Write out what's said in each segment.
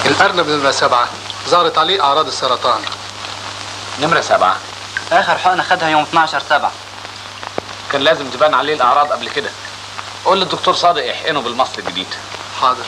الأرنب نمرة سبعة ظهرت عليه أعراض السرطان نمرة سبعة اخر حقنه خدها يوم 12 7 كان لازم تبان عليه الأعراض قبل كده قول للدكتور صادق يحقنه بالمصل الجديد حاضر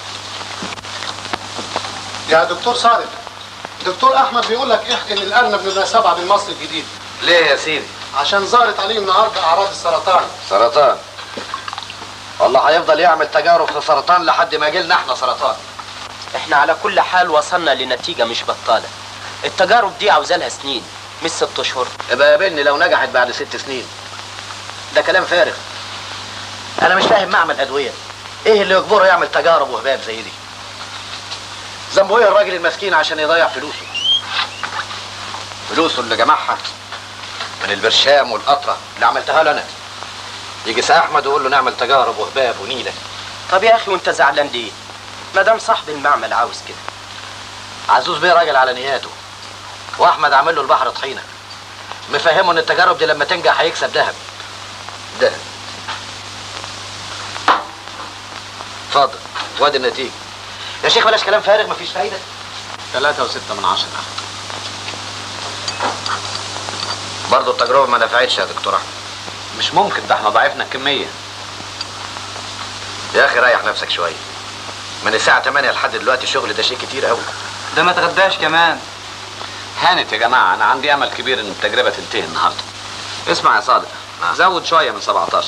يا دكتور صادق دكتور أحمد بيقول لك احقن الأرنب نمرة سبعة بالمصل الجديد ليه يا سيدي عشان ظهرت عليه النهارده أعراض السرطان سرطان والله هيفضل يعمل تجارب في سرطان لحد ما يجيلنا احنا سرطان احنا على كل حال وصلنا لنتيجة مش بطالة التجارب دي عاوزة لها سنين مش ست اشهر يبقى قابلني لو نجحت بعد ست سنين ده كلام فارغ انا مش فاهم معمل ادويه ايه اللي يجبره يعمل تجارب وهباب زي دي ذنبه ايه الراجل المسكين عشان يضيع فلوسه فلوسه اللي جمعها من البرشام والقطره اللي عملتها له انا يجي سي احمد ويقول له نعمل تجارب وهباب ونيله طب يا اخي وانت زعلان ليه ما دام صاحب المعمل عاوز كده عزوز بيه راجل على نياته واحمد عامل له البحر طحينه مفهمه ان التجارب دي لما تنجح هيكسب ذهب ذهب اتفضل وادي النتيجه يا شيخ بلاش كلام فارغ مفيش فايده ثلاثة وستة من عشرة برضه التجربه ما نفعتش يا دكتور احمد مش ممكن ده احنا ضاعفنا الكمية يا اخي ريح نفسك شويه من الساعه 8 لحد دلوقتي شغل ده شيء كتير قوي ده ما تغداش كمان هانت يا جماعة أنا عندي أمل كبير إن التجربة تنتهي النهاردة اسمع يا صادق زود شوية من 17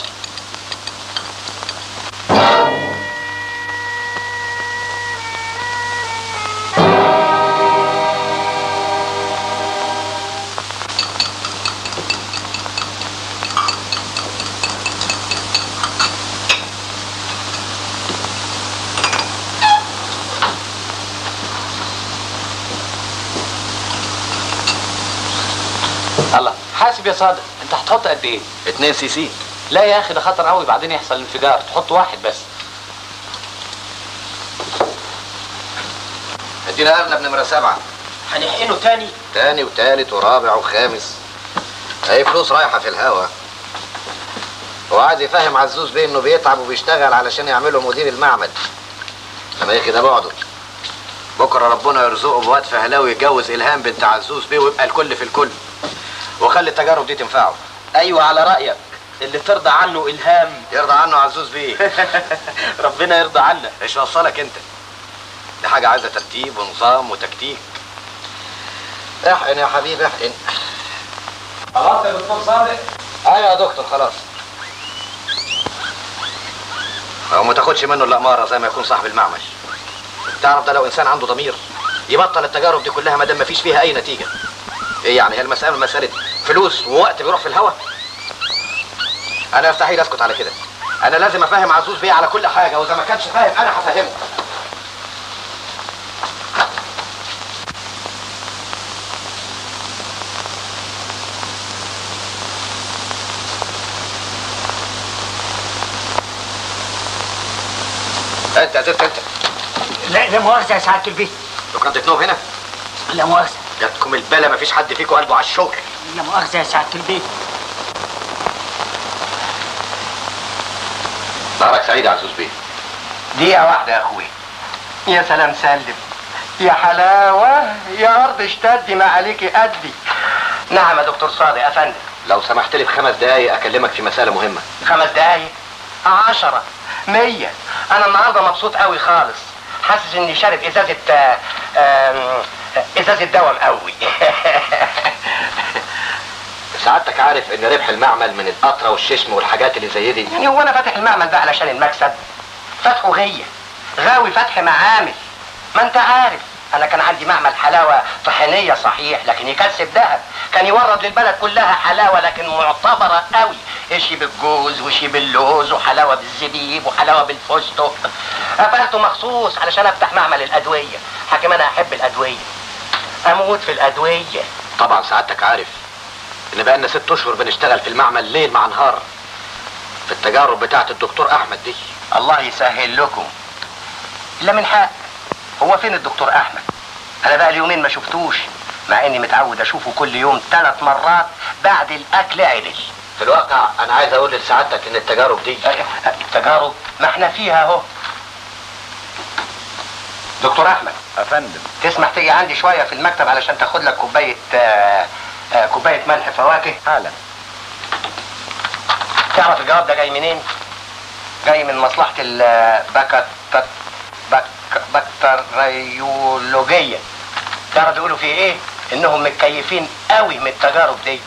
الله حاسب يا صادق انت هتحط قد ايه 2 سي سي لا يا اخي ده خطر قوي بعدين يحصل انفجار تحط واحد بس ادينا ارنب نمره سبعه هنحقنه تاني تاني وتالت ورابع وخامس اي فلوس رايحه في الهوا هو عايز يفهم عزوز بيه انه بيتعب وبيشتغل علشان يعمله مدير المعمل لما يجي ده بعده بكره ربنا يرزقه بواد فهلاوي يتجوز الهام بنت عزوز بيه ويبقى الكل في الكل وخلي التجارب دي تنفعه ايوه على رأيك اللي ترضى عنه الهام يرضى عنه عزوز بيه ربنا يرضى عنا ايش وصلك انت دي حاجه عايزه ترتيب ونظام وتكتيك احقن يا حبيبي احقن خلاص يا دكتور صادق ايوه يا دكتور خلاص هو ما تاخدش منه الا اماره زي ما يكون صاحب المعمل تعرف ده لو انسان عنده ضمير يبطل التجارب دي كلها ما دام ما فيش فيها اي نتيجه ايه يعني هي المساله مساله فلوس ووقت بيروح في الهوا انا يستحيل اسكت على كده انا لازم افهم عزوز بيه على كل حاجه واذا ما كانش فاهم انا هفهمه انت يا زفت انت لا لا مؤاخذة يا سعادة البيت لو كنت تنوم هنا لا مؤاخذة جاتكم البلا مفيش حد فيكم قلبه على الشغل لا مؤاخذة يا سعادة البيت نهارك سعيد يا عزوز بيه دقيقة واحدة يا أخوي يا سلام سلم يا حلاوة يا أرض اشتدي ما عليكي قدي نعم يا دكتور صادق يا فندم لو سمحت لي بخمس دقايق اكلمك في مساله مهمه خمس دقايق عشرة مية أنا النهاردة مبسوط قوي خالص حاسس إني شارب إزازة آه، آم، إزازة دواء مقوي سعادتك عارف ان ربح المعمل من القطره والششم والحاجات اللي زي دي يعني هو أنا فاتح المعمل ده علشان المكسب فتحه غية غاوي فتح معامل ما أنت عارف أنا كان عندي معمل حلاوة طحينية صحيح لكن يكسب ذهب كان يورد للبلد كلها حلاوة لكن معتبرة قوي اشي بالجوز وشي باللوز وحلاوة بالزبيب وحلاوة بالفستق قفلته مخصوص علشان افتح معمل الأدوية حكم أنا أحب الأدوية أموت في الأدوية طبعا سعادتك عارف ان بقالنا ست اشهر بنشتغل في المعمل ليل مع نهار في التجارب بتاعه الدكتور احمد دي الله يسهل لكم لا من حق هو فين الدكتور احمد انا بقى اليومين ما شفتوش مع اني متعود اشوفه كل يوم ثلاث مرات بعد الاكل عدل في الواقع انا عايز اقول لسعادتك ان التجارب دي التجارب ما احنا فيها اهو دكتور احمد افندم تسمح تيجي عندي شويه في المكتب علشان تاخد لك كوبايه آه، آه، كوبايه ملح فواكه حالا تعرف الجواب ده جاي منين جاي من مصلحه البكت بك بكتيريولوجيه تعرف بيقولوا فيه ايه انهم متكيفين قوي من التجارب دي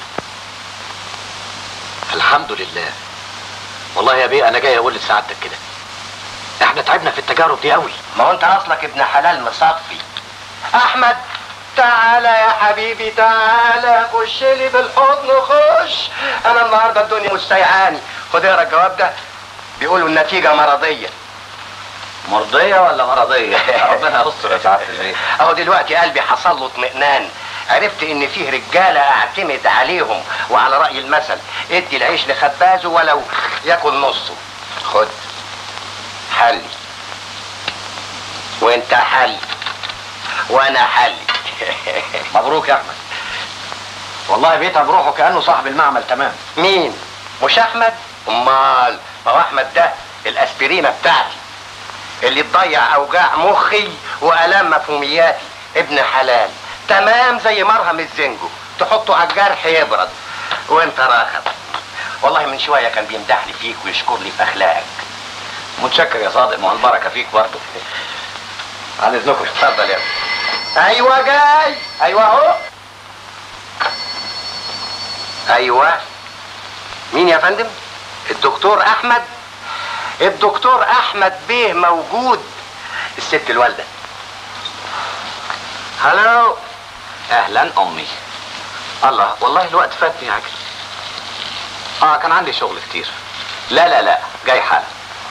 الحمد لله والله يا بيه انا جاي اقول لسعادتك كده احنا تعبنا في التجارب دي قوي ما هو انت اصلك ابن حلال مصفي احمد تعالى يا حبيبي تعالى خش لي بالحضن خش انا النهارده الدنيا مستيعاني خد اقرا الجواب ده بيقولوا النتيجه مرضيه مرضية ولا مرضية؟ ربنا يستر يا سعادة البيه اهو دلوقتي قلبي حصل له اطمئنان عرفت ان فيه رجاله اعتمد عليهم وعلى راي المثل ادي العيش لخبازه ولو ياكل نصه خد حلي وانت حلي وانا حلي مبروك يا احمد والله بيتعب روحه كانه صاحب المعمل تمام مين مش احمد امال ما هو احمد ده الاسبرينه بتاعتي اللي تضيع اوجاع مخي والام مفهومياتي ابن حلال تمام زي مرهم الزنجو تحطه على الجرح يبرد وانت راخد والله من شويه كان بيمدح لي فيك ويشكر لي في اخلاقك متشكر يا صادق ما هو البركة فيك برضه على اذنكم اتفضل يا ابني ايوه جاي ايوه اهو ايوه مين يا فندم الدكتور احمد الدكتور احمد بيه موجود الست الوالده هلو اهلا امي الله والله الوقت فاتني يا عجل اه كان عندي شغل كتير لا لا لا جاي حالا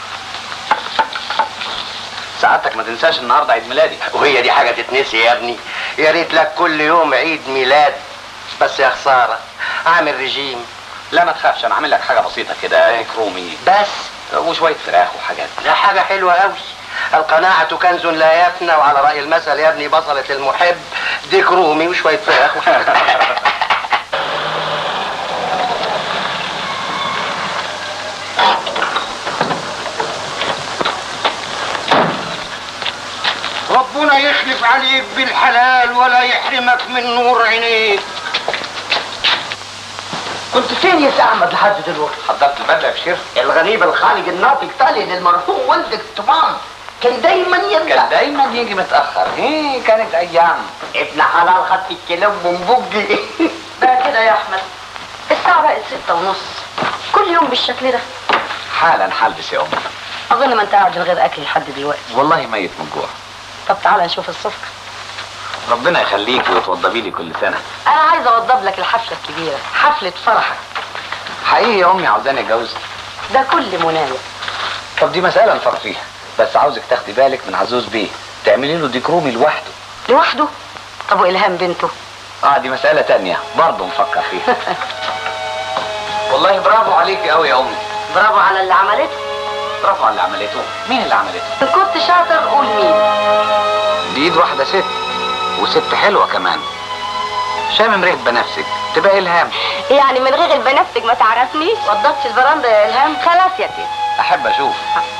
سعادتك ما تنساش النهارده عيد ميلادي وهي دي حاجه تتنسي يا ابني يا ريت لك كل يوم عيد ميلاد بس يا خساره عامل رجيم لا ما تخافش انا عامل لك حاجه بسيطه كده ديك رومي بس وشويه فراخ وحاجات ده حاجة حلوة قوي القناعة كنز لا يفنى وعلى رأي المثل يا ابني بصلة المحب ديك رومي وشوية فراخ ربنا يخلف عليك بالحلال ولا يحرمك من نور عينيك كنت فين يا سي احمد لحد دلوقتي حضرت البدله يا بشير الغريب الخالق الناطق تالي للمرحوم والدك تمام كان دايما يرجع كان دايما يجي متاخر هي كانت ايام ابن حلال خد الكلام من بقي بقى كده يا احمد الساعة بقت ستة ونص كل يوم بالشكل ده حالا حلبس يا امي اظن ما انت قاعد من غير اكل لحد دلوقتي والله ميت من جوع طب تعالى نشوف الصفقة ربنا يخليكي وتوضبي لي كل سنه انا عايزة اوضب لك الحفلة الكبيرة حفلة فرحك حقيقي يا امي عاوزاني اتجوز ده كل منايا طب دي مساله نفكر فيها بس عاوزك تاخدي بالك من عزوز بيه تعملي له ديك رومي لوحده لوحده طب والهام بنته اه دي مساله تانية برضه نفكر فيها والله برافو عليكي قوي يا امي برافو على اللي عملته برافو على اللي عملته مين اللي عملته ان كنت شاطر قول مين دي ايد واحده ست وست حلوه كمان شامم ريحه بنفسك تبقى الهام يعني من غير البنفسج ما تعرفنيش وضبتش الفرندا يا الهام خلاص يا تيتا احب اشوف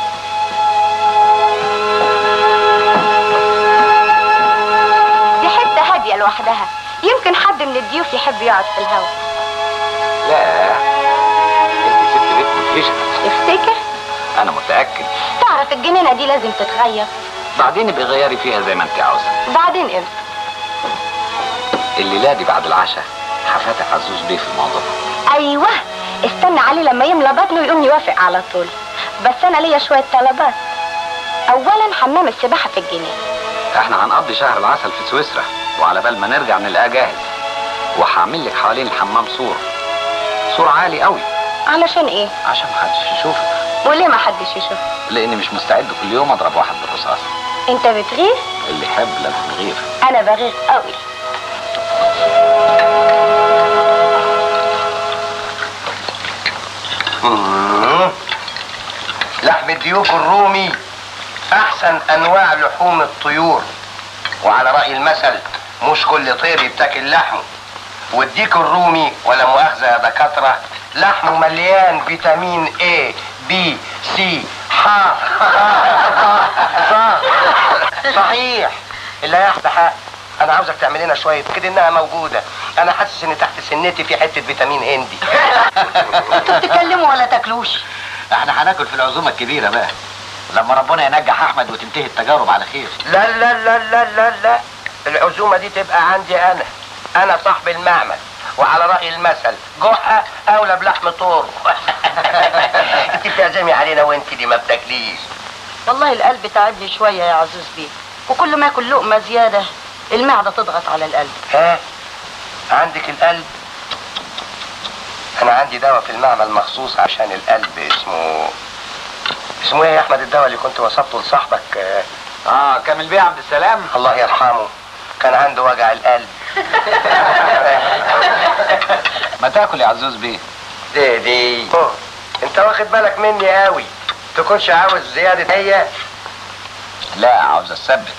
دي حتة هادية لوحدها يمكن حد من الضيوف يحب يقعد في الهوا لا انت ست بيت مدهشه تفتكر انا متاكد تعرف الجنينة دي لازم تتغير بعدين ابقي غيري فيها زي ما انت عاوزه بعدين امتى الليله دي بعد العشاء هفتح عزوز بيه في الموضوع ايوه استنى علي لما يملى بطنه يقوم يوافق على طول بس انا ليا شويه طلبات اولا حمام السباحه في الجنينه احنا هنقضي شهر العسل في سويسرا وعلى بال ما نرجع نلاقاه جاهز وهعمل لك حوالين الحمام سور سور عالي قوي علشان ايه عشان محدش يشوفك وليه ما حدش يشوف لاني مش مستعد كل يوم اضرب واحد بالرصاص انت بتغير اللي يحب لازم يغير انا بغير قوي مم. لحم الديوك الرومي احسن انواع لحوم الطيور وعلى راي المثل مش كل طير يتاكل لحمه والديك الرومي ولا مؤاخذه يا دكاتره لحمه مليان فيتامين A B C ح صحيح اللي هياخد حق انا عاوزك تعمل لنا شويه كده انها موجوده انا حاسس ان تحت سنتي في حته فيتامين هندي انتوا بتتكلموا ولا تاكلوش احنا هناكل في العزومه الكبيره بقى لما ربنا ينجح احمد وتنتهي التجارب على خير لا لا لا لا لا لا العزومه دي تبقى عندي انا انا صاحب المعمل وعلى راي المثل جحا اولى بلحم طور انت بتعزمي علينا وانت اللي ما بتاكليش والله القلب تعبني شويه يا عزوز بيه وكل ما اكل لقمه زياده المعده تضغط على القلب ها عندك القلب انا عندي دواء في المعمل مخصوص عشان القلب اسمه اسمه ايه يا احمد الدواء اللي كنت وصفته لصاحبك آه، اه كامل بيه عبد السلام الله يرحمه كان عنده وجع القلب ما تاكل يا عزوز بيه دي دي أوه. انت واخد بالك مني قوي تكونش عاوز زيادة هي لا عاوز اثبت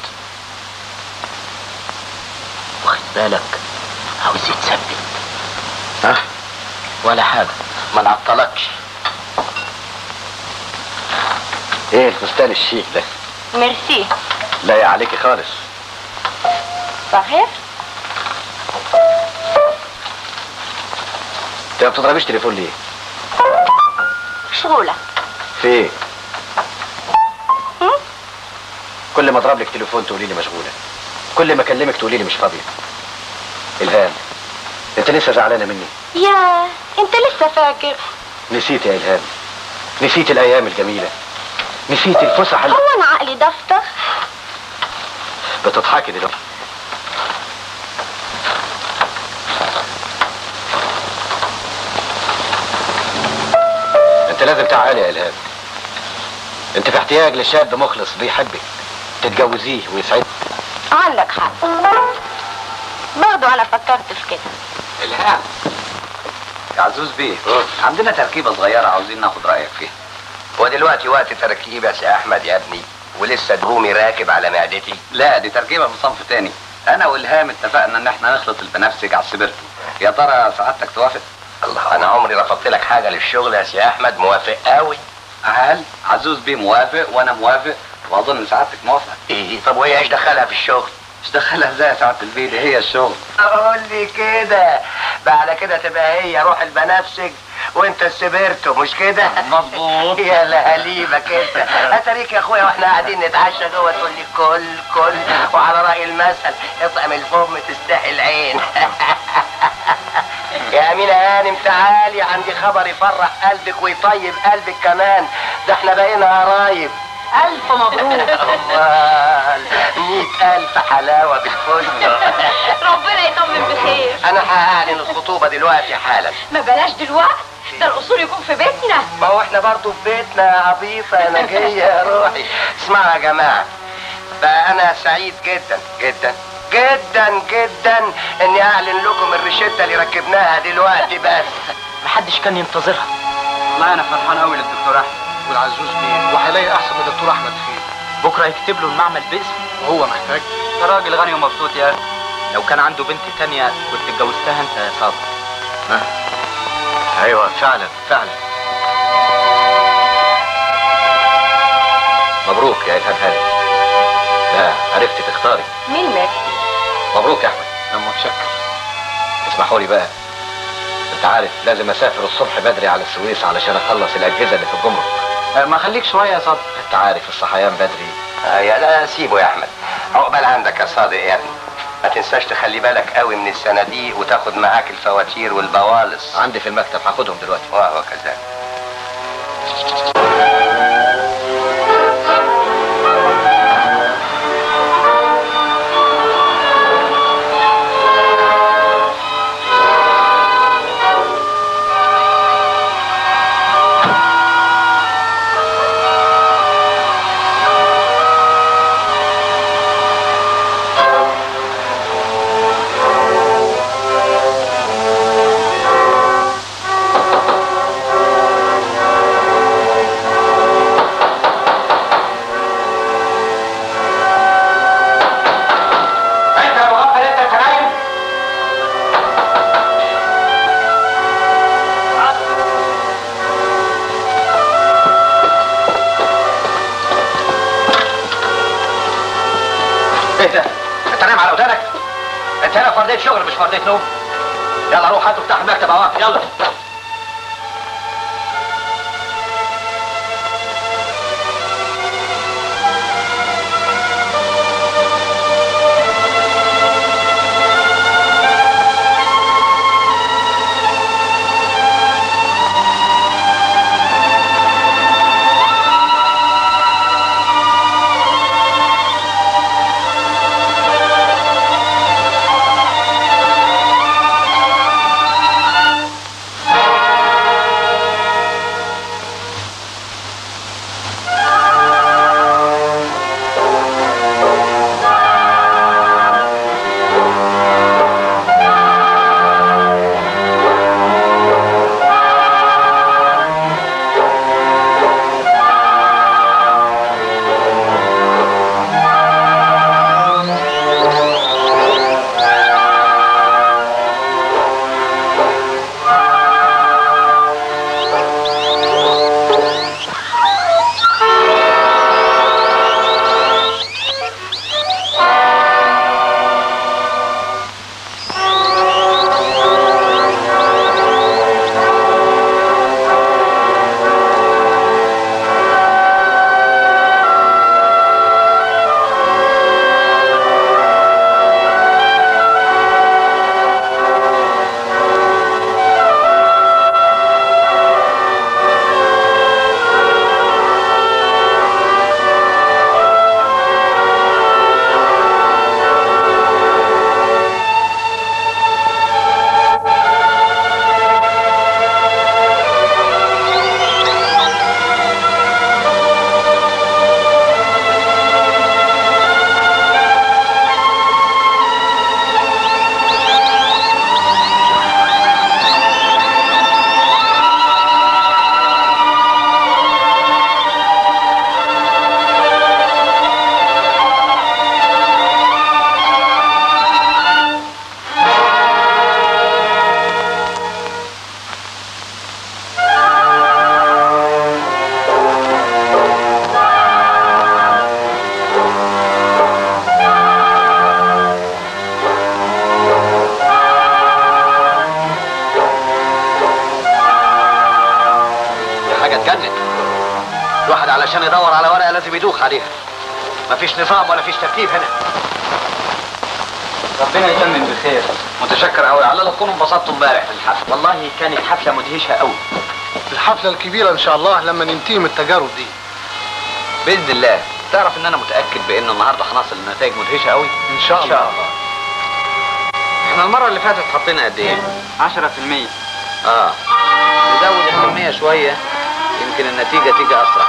واخد بالك عاوز يتثبت ها ولا حاجه ما نعطلكش ايه الفستان الشيك ده ميرسي لا يا عليكي خالص صحيح انت ما بتضربيش تليفون ليه مشغولة في ايه كل ما اضرب لك تليفون تقولي لي مشغوله كل ما اكلمك تقولي لي مش فاضيه الهام انت لسه زعلانه مني يا انت لسه فاكر نسيت يا الهام نسيت الايام الجميله نسيت الفسح اللي هو انا عقلي دفتر بتضحكي دلوقتي انت لازم تعالي يا الهام انت في احتياج لشاب مخلص بيحبك تتجوزيه ويسعدك عندك حق برضو انا فكرت في كده الهام يا عزوز بيه عندنا تركيبه صغيره عاوزين ناخد رايك فيها ودلوقتي وقت تركيب يا سي احمد يا ابني ولسه درومي راكب على معدتي لا دي تركيبه من صنف تاني انا والهام اتفقنا ان احنا نخلط البنفسج على السبرتو يا ترى سعادتك توافق الله انا عمري رفضت لك حاجه للشغل يا سي احمد موافق قوي هل عزوز بيه موافق وانا موافق واظن ان سعادتك موافقه ايه طب وهي ايش دخلها في الشغل مش دخلها ازاي يا سعاده البيه دي هي الشغل قول لي كده بقى على كده تبقى هي روح البنفسج وانت السبرتو مش كده مظبوط يا لهاليبك انت اتريك يا اخويا واحنا قاعدين نتعشى جوه تقول لي كل كل وعلى راي المثل اطعم الفم تستحي العين يا امينه هانم تعالي عندي خبر يفرح قلبك ويطيب قلبك كمان ده احنا بقينا قرايب الف مبروك امال مئة الف حلاوه بالفل ربنا يطمن بخير انا هعلن الخطوبه دلوقتي حالا ما بلاش دلوقتي ده القصور يكون في بيتنا ما هو احنا برضو في بيتنا يا عبيطه يا نجيه يا روحي اسمعوا يا جماعه بقى انا سعيد جدا جدا جدا جدا اني اعلن لكم الريشته اللي ركبناها دلوقتي بس محدش كان ينتظرها والله انا فرحان قوي للدكتور احمد والعزوز بيه وهيلاقي احسن من الدكتور احمد فين بكره يكتب له المعمل باسمه وهو محتاج ده راجل غني ومبسوط يا اخي لو كان عنده بنت تانية كنت اتجوزتها انت يا صادق ايوه فعلا فعلا مبروك يا الهام هاني لا عرفتي تختاري مين ميرسي مبروك يا احمد انا متشكر اسمحوا لي بقى انت عارف لازم اسافر الصبح بدري على السويس علشان اخلص الاجهزه اللي في الجمرك أه، ما خليك شويه يا صادق انت عارف الصحيان بدري آه يا لا سيبه يا احمد عقبال عندك يا صادق يا ابني ما تنساش تخلي بالك قوي من الصناديق وتاخد معاك الفواتير والبوالص عندي في المكتب هاخدهم دلوقتي وهو كذلك ايه ده؟ انت نايم على ودانك؟ انت هنا في ارضيه شغل مش في ارضيه نوم يلا روح هات افتح المكتب اهو يلا دي حاجه تجنن الواحد علشان يدور على ورقه لازم يدوخ عليها مفيش نظام ولا فيش ترتيب هنا ربنا يتمم بخير متشكر قوي على الله تكونوا انبسطتوا امبارح في الحفله والله كانت حفله مدهشه قوي الحفله الكبيره ان شاء الله لما ننتهي من التجارب دي باذن الله تعرف ان انا متاكد بان النهارده هنصل لنتائج مدهشه قوي ان شاء الله احنا المره اللي فاتت حطينا قد ايه 10% اه نزود الكميه شويه يمكن النتيجه تيجي اسرع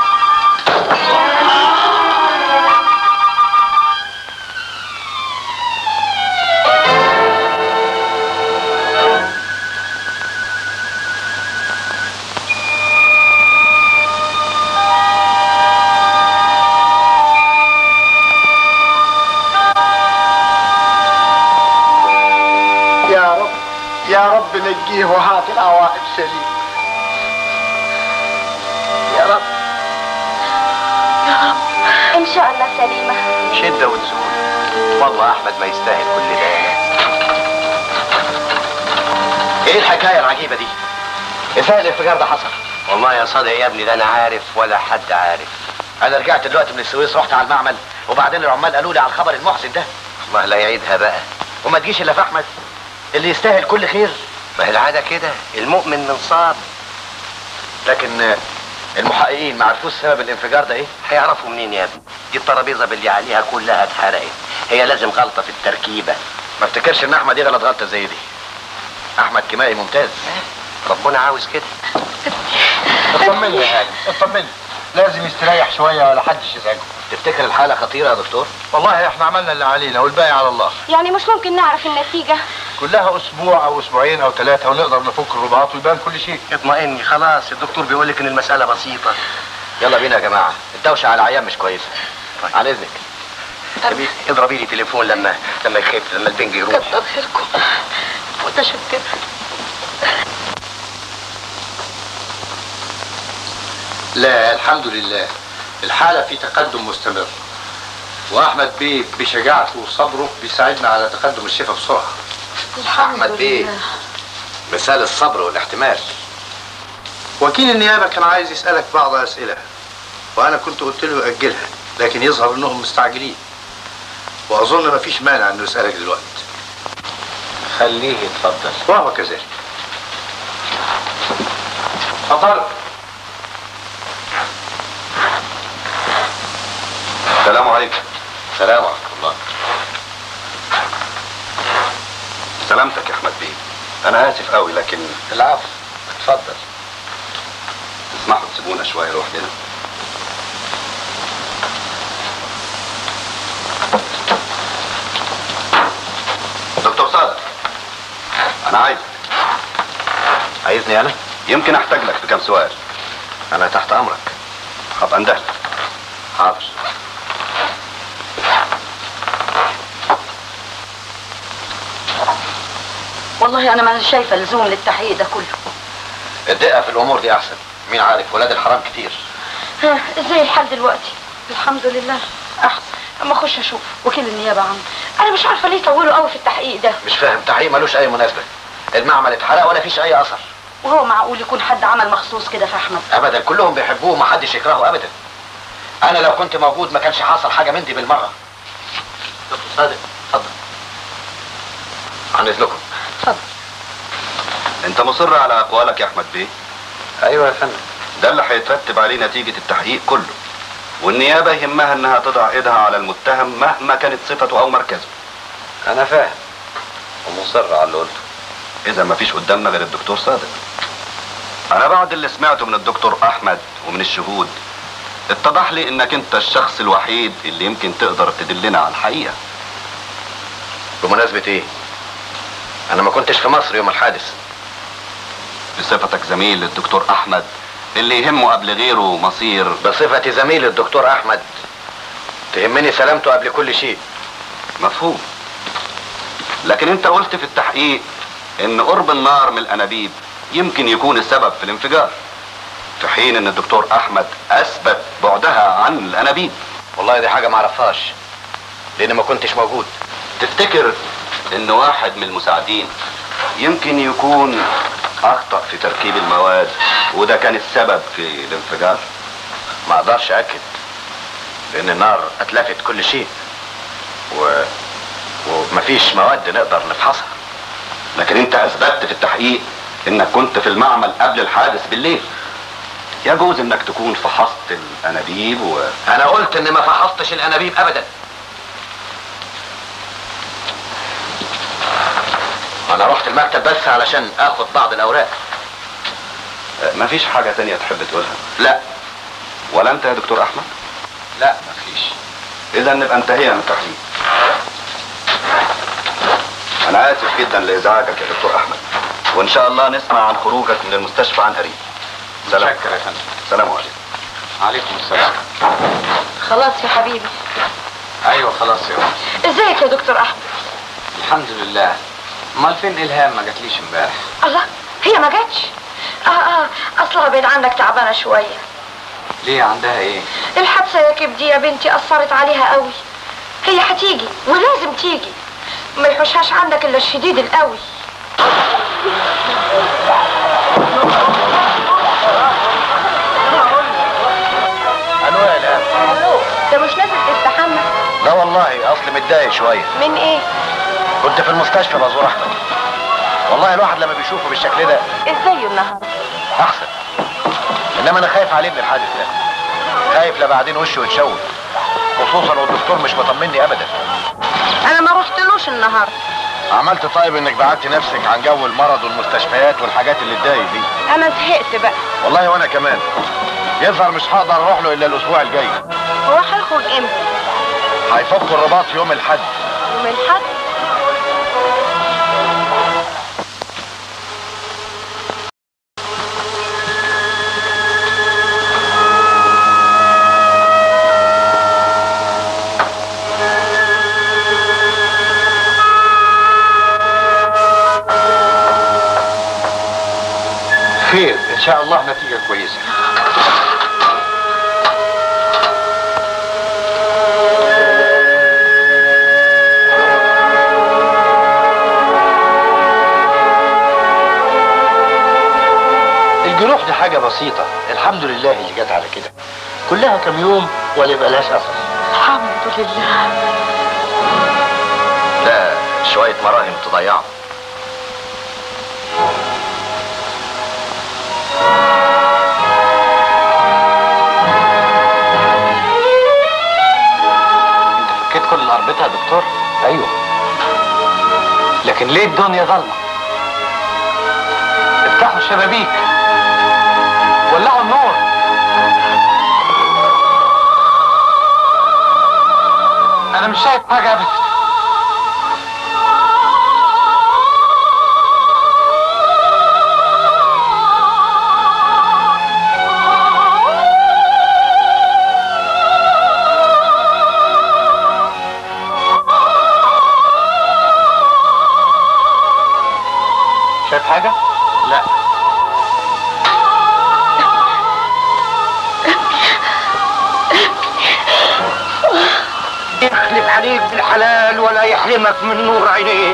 يا رب يا رب نجيه وهات العواقب سليم يا رب ان شاء الله سليمه شده وتزول والله احمد ما يستاهل كل ده ايه الحكايه العجيبه دي ازاي الانفجار ده حصل والله يا صادق يا ابني ده انا عارف ولا حد عارف انا رجعت دلوقتي من السويس رحت على المعمل وبعدين العمال قالوا لي على الخبر المحزن ده الله لا يعيدها بقى وما تجيش الا في احمد اللي يستاهل كل خير ما هي العاده كده المؤمن من صاب لكن آه، المحققين ما عرفوش سبب الانفجار ده ايه هيعرفوا منين يا ابني دي الترابيزه باللي عليها كلها اتحرقت هي لازم غلطه في التركيبه ما افتكرش ان احمد يغلط غلطه زي دي احمد كيمائي ممتاز ربنا عاوز كده اطمني يا هاني اطمني لازم يستريح شويه ولا حدش يزعجه تفتكر الحاله خطيره يا دكتور والله احنا عملنا اللي علينا والباقي على الله يعني مش ممكن نعرف النتيجه كلها اسبوع او اسبوعين او ثلاثه ونقدر نفك الرباط ويبان كل شيء اطمئني خلاص الدكتور بيقول لك ان المساله بسيطه يلا بينا يا جماعه الدوشه على العيان مش كويسه على اذنك حبيبي اضربي لي تليفون لما لما يخف لما البنج يروح كتر خيركم متشكرة لا الحمد لله الحالة في تقدم مستمر واحمد بيه بشجاعته وصبره بيساعدنا على تقدم الشفاء بسرعه احمد بيه مثال الصبر والاحتمال وكيل النيابه كان عايز يسالك بعض اسئله وانا كنت قلت له اجلها لكن يظهر انهم مستعجلين واظن مفيش مانع انه يسالك دلوقتي خليه يتفضل وهو كذلك اتفضل السلام عليكم سلام ورحمه الله سلامتك يا احمد بيه انا اسف قوي لكن العفو اتفضل تسمحوا تسيبونا شويه لوحدنا دكتور صادق انا عايزك عايزني انا يمكن احتاج لك في كام سؤال انا تحت امرك هبقى اندهلك حاضر والله انا ما شايفه لزوم للتحقيق ده كله الدقه في الامور دي احسن مين عارف ولاد الحرام كتير ها ازاي الحال دلوقتي الحمد لله احسن اما اخش اشوف وكيل النيابه عنه انا مش عارفه ليه طولوا قوي في التحقيق ده مش فاهم تحقيق ملوش اي مناسبه المعمل اتحرق ولا فيش اي اثر وهو معقول يكون حد عمل مخصوص كده في احمد ابدا كلهم بيحبوه ومحدش يكرهه ابدا انا لو كنت موجود ما كانش حصل حاجه من دي بالمره دكتور صادق اتفضل عن اذنكم انت مصر على اقوالك يا احمد بيه ايوه يا فندم ده اللي هيترتب عليه نتيجه التحقيق كله والنيابه يهمها انها تضع ايدها على المتهم مهما كانت صفته او مركزه انا فاهم ومصر على اللي قلته اذا ما فيش قدامنا غير الدكتور صادق انا بعد اللي سمعته من الدكتور احمد ومن الشهود اتضح لي انك انت الشخص الوحيد اللي يمكن تقدر تدلنا على الحقيقه بمناسبه ايه انا ما كنتش في مصر يوم الحادث بصفتك زميل للدكتور احمد اللي يهمه قبل غيره مصير بصفتي زميل الدكتور احمد تهمني سلامته قبل كل شيء مفهوم لكن انت قلت في التحقيق ان قرب النار من الانابيب يمكن يكون السبب في الانفجار في حين ان الدكتور احمد اثبت بعدها عن الانابيب والله دي حاجه ما اعرفهاش لان ما كنتش موجود تفتكر ان واحد من المساعدين يمكن يكون اخطأ في تركيب المواد وده كان السبب في الانفجار ما اقدرش اكد لان النار اتلفت كل شيء و... ومفيش مواد نقدر نفحصها لكن انت اثبتت في التحقيق انك كنت في المعمل قبل الحادث بالليل يجوز انك تكون فحصت الانابيب و... انا قلت اني ما فحصتش الانابيب ابدا انا رحت المكتب بس علشان اخد بعض الاوراق مفيش حاجة تانية تحب تقولها لا ولا انت يا دكتور احمد لا مفيش اذا نبقى انتهينا من التحقيق انا اسف جدا لازعاجك يا دكتور احمد وان شاء الله نسمع عن خروجك من المستشفى عن قريب سلام شكرا يا فندم سلام عليكم عليكم السلام خلاص يا حبيبي ايوه خلاص يا أم. ازيك يا دكتور احمد الحمد لله امال فين الهام ما جاتليش امبارح الله هي ما جاتش اه اه اصلها بعيد عنك تعبانه شويه ليه عندها ايه الحادثه يا كبدي يا بنتي اثرت عليها قوي هي هتيجي ولازم تيجي ما يحوشهاش عنك الا الشديد القوي الو يا الان ده مش نازل تستحمى لا والله اصلي متضايق شويه من ايه كنت في المستشفى بزور احمد والله الواحد لما بيشوفه بالشكل ده ازاي النهارده احسن انما انا خايف عليه من الحادث ده خايف لا بعدين وشه يتشوه خصوصا والدكتور مش مطمني ابدا انا ما رحتلوش النهارده عملت طيب انك بعدت نفسك عن جو المرض والمستشفيات والحاجات اللي تضايق دي انا زهقت بقى والله وانا كمان يظهر مش هقدر اروح له الا الاسبوع الجاي هو هيخرج امتى هيفكوا الرباط يوم الاحد يوم الحد خير ان شاء الله نتيجه كويسه بسيطة الحمد لله اللي جت على كده كلها كم يوم ولا يبقى لهاش أثر الحمد لله ده شوية مراهم تضيعهم انت فكيت كل الاربطه يا دكتور ايوه لكن ليه الدنيا ظلمه افتحوا الشبابيك ولعوا النور انا مش شايف حاجه ابدا شايف حاجه لا يخلف عليك بالحلال ولا يحرمك من نور عينيك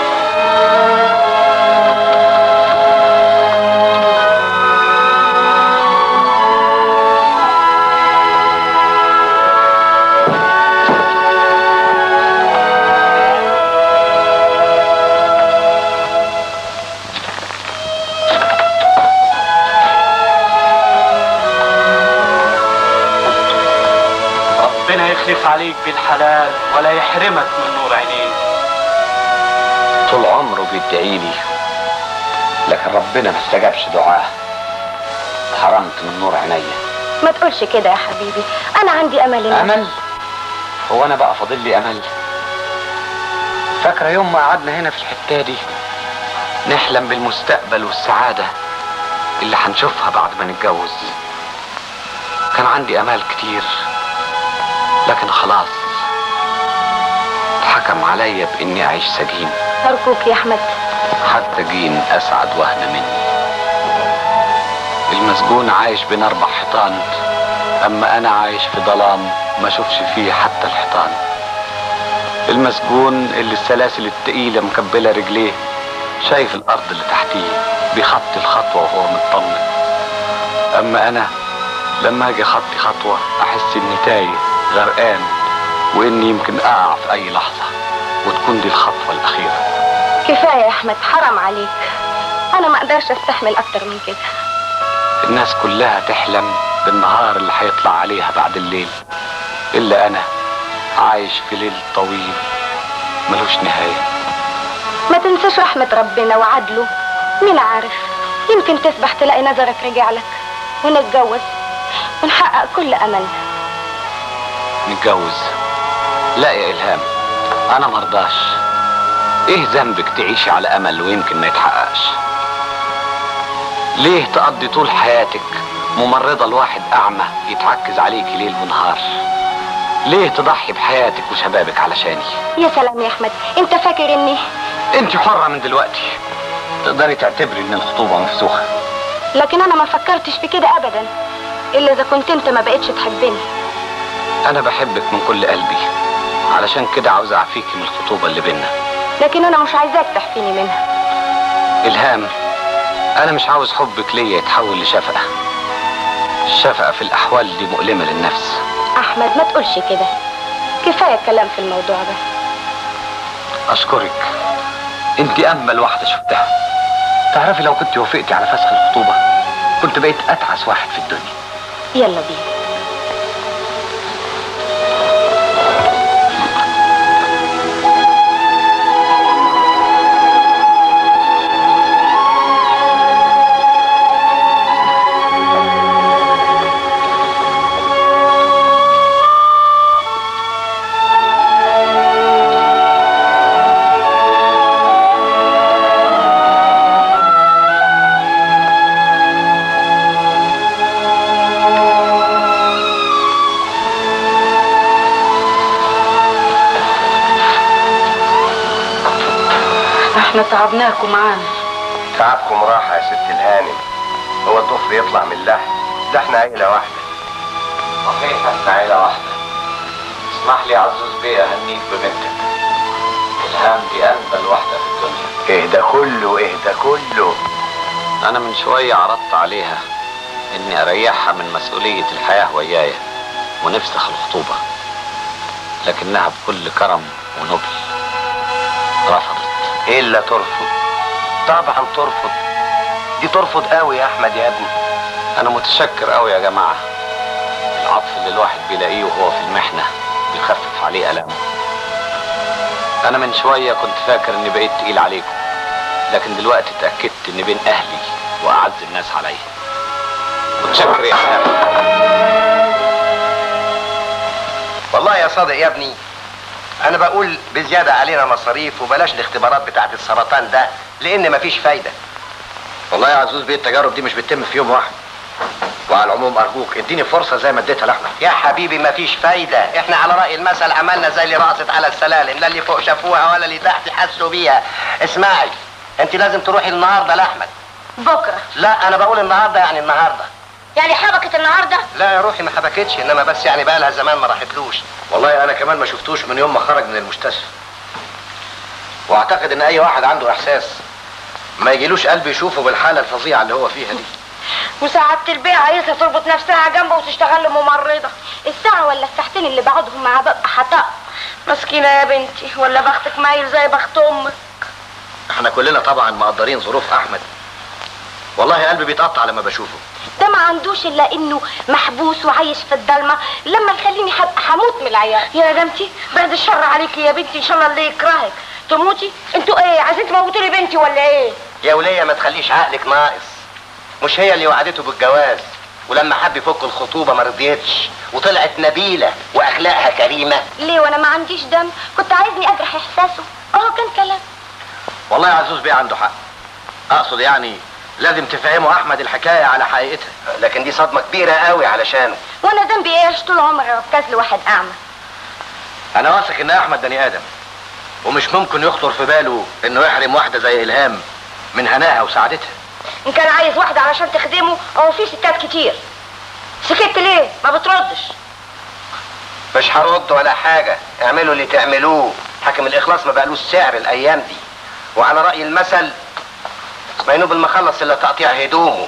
ربنا يخلف عليك بالحلال ولا يحرمك من نور عينيك طول عمره بيدعي لي لكن ربنا ما استجابش دعاه حرمت من نور عينيا ما تقولش كده يا حبيبي انا عندي امل إن- امل هو انا بقى فاضل لي امل فاكره يوم ما قعدنا هنا في الحته دي نحلم بالمستقبل والسعاده اللي هنشوفها بعد ما نتجوز كان عندي امال كتير لكن خلاص اتحكم عليا باني اعيش سجين ارجوك يا احمد حتى جين اسعد وهن مني المسجون عايش بين اربع حيطان اما انا عايش في ظلام ما اشوفش فيه حتى الحيطان المسجون اللي السلاسل التقيله مكبله رجليه شايف الارض اللي تحتيه بيخطي الخطوه وهو مطمن اما انا لما اجي اخطي خطوه احس اني تايه غرقان واني يمكن اقع في اي لحظه وتكون دي الخطوه الاخيره كفايه يا احمد حرام عليك انا ما اقدرش استحمل اكتر من كده الناس كلها تحلم بالنهار اللي هيطلع عليها بعد الليل إلا أنا عايش في ليل طويل ملوش نهاية ما تنساش رحمه ربنا وعدله مين عارف يمكن تسبح تلاقي نظرك رجع لك ونتجوز ونحقق كل املنا نتجوز لا يا إلهام أنا مرضاش إيه ذنبك تعيشي على أمل ويمكن ما يتحققش ليه تقضي طول حياتك ممرضة لواحد أعمى يتعكز عليكي ليل ونهار ليه تضحي بحياتك وشبابك علشاني يا سلام يا احمد انت فاكر اني انت حرة من دلوقتي تقدري تعتبري ان الخطوبة مفسوخة لكن انا ما فكرتش في كده ابدا الا اذا كنت انت ما بقتش تحبني انا بحبك من كل قلبي علشان كده عاوز اعفيكي من الخطوبة اللي بينا لكن انا مش عايزاك تحفيني منها الهام انا مش عاوز حبك ليا يتحول لشفقة الشفقة في الاحوال دي مؤلمة للنفس احمد ما تقولش كده كفايه كلام في الموضوع ده اشكرك انت امل واحدة شفتها تعرفي لو كنت وافقتي على فسخ الخطوبة كنت بقيت اتعس واحد في الدنيا يلا بينا احنا تعبناكم معانا تعبكم راحة يا ست الهانم هو الضفر يطلع من اللحم ده احنا عيلة واحدة صحيح احنا عيلة واحدة اسمح لي عزوز بيه اهنيك ببنتك الهام دي انبل واحدة في الدنيا ايه ده كله ايه ده كله انا من شوية عرضت عليها اني اريحها من مسؤولية الحياة ويايا ونفسخ الخطوبة لكنها بكل كرم ونبل رفضت الا ترفض طبعا ترفض دي ترفض قوي يا احمد يا ابني انا متشكر قوي يا جماعة العطف اللي الواحد بيلاقيه وهو في المحنة بيخفف عليه ألمه انا من شوية كنت فاكر اني بقيت تقيل عليكم لكن دلوقتي اتأكدت اني بين اهلي واعز الناس عليا متشكر يا حبيبي والله يا صادق يا ابني انا بقول بزيادة علينا مصاريف وبلاش الاختبارات بتاعت السرطان ده لان مفيش فايدة والله يا عزوز بيه التجارب دي مش بتتم في يوم واحد وعلى العموم ارجوك اديني فرصه زي ما اديتها لاحمد يا حبيبي مفيش فايدة احنا على رأي المثل عملنا زي اللي رقصت على السلالم لا اللي فوق شافوها ولا اللي تحت حسوا بيها اسمعي انت لازم تروحي النهارده لاحمد بكره لا انا بقول النهارده يعني النهارده يعني حبكت النهارده لا يا روحي ما حبكتش انما بس يعني بقى لها زمان ما راحتلوش والله انا كمان ما شفتوش من يوم ما خرج من المستشفى واعتقد ان اي واحد عنده احساس ما يجيلوش قلب يشوفه بالحاله الفظيعه اللي هو فيها دي وسعادة البيع عايزة تربط نفسها جنبه وتشتغل له ممرضة الساعة ولا الساعتين اللي بقعدهم معاه ببقى حطاء مسكينة يا بنتي ولا بختك مايل زي بخت أمك احنا كلنا طبعا مقدرين ظروف احمد والله قلبي بيتقطع لما بشوفه ده ما عندوش إلا إنه محبوس وعايش في الضلمة لما يخليني هبقى هموت من العيال يا بنتي بعد الشر عليكي يا بنتي إن شاء الله اللي يكرهك تموتي انتوا ايه عايزين تموتوا لي بنتي ولا ايه يا ولية ما تخليش عقلك ناقص مش هي اللي وعدته بالجواز ولما حب يفك الخطوبة ما رضيتش وطلعت نبيلة واخلاقها كريمة ليه وانا ما عنديش دم كنت عايزني اجرح احساسه اه كان كلام والله يا عزوز بيه عنده حق اقصد يعني لازم تفهموا احمد الحكايه على حقيقتها لكن دي صدمة كبيرة قوي علشانه وانا ذنبي ايه طول عمري عكاز لواحد اعمى انا واثق ان احمد بني ادم ومش ممكن يخطر في باله انه يحرم واحده زي الهام من هناها وسعادتها ان كان عايز واحدة علشان تخدمه او في ستات كتير سكت ليه ما بتردش مش هرد ولا حاجة اعملوا اللي تعملوه حاكم الاخلاص ما بقالوش سعر الايام دي وعلى رأي المثل ما ينوب المخلص الا تقطيع هدومه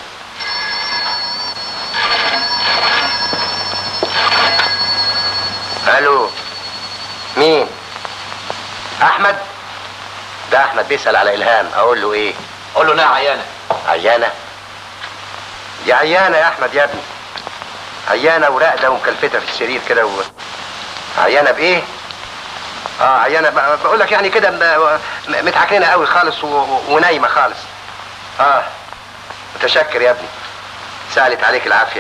الو مين احمد ده احمد بيسأل على الهام اقول له ايه قول له انها عيانه عيانة دي عيانة يا احمد يا ابني عيانة وراقدة ومكلفتة في السرير كده و... عيانة بايه؟ اه عيانة ب- بقول لك يعني كده م- م- متعكنة قوي خالص و... و- ونايمة خالص اه متشكر يا ابني سألت عليك العافية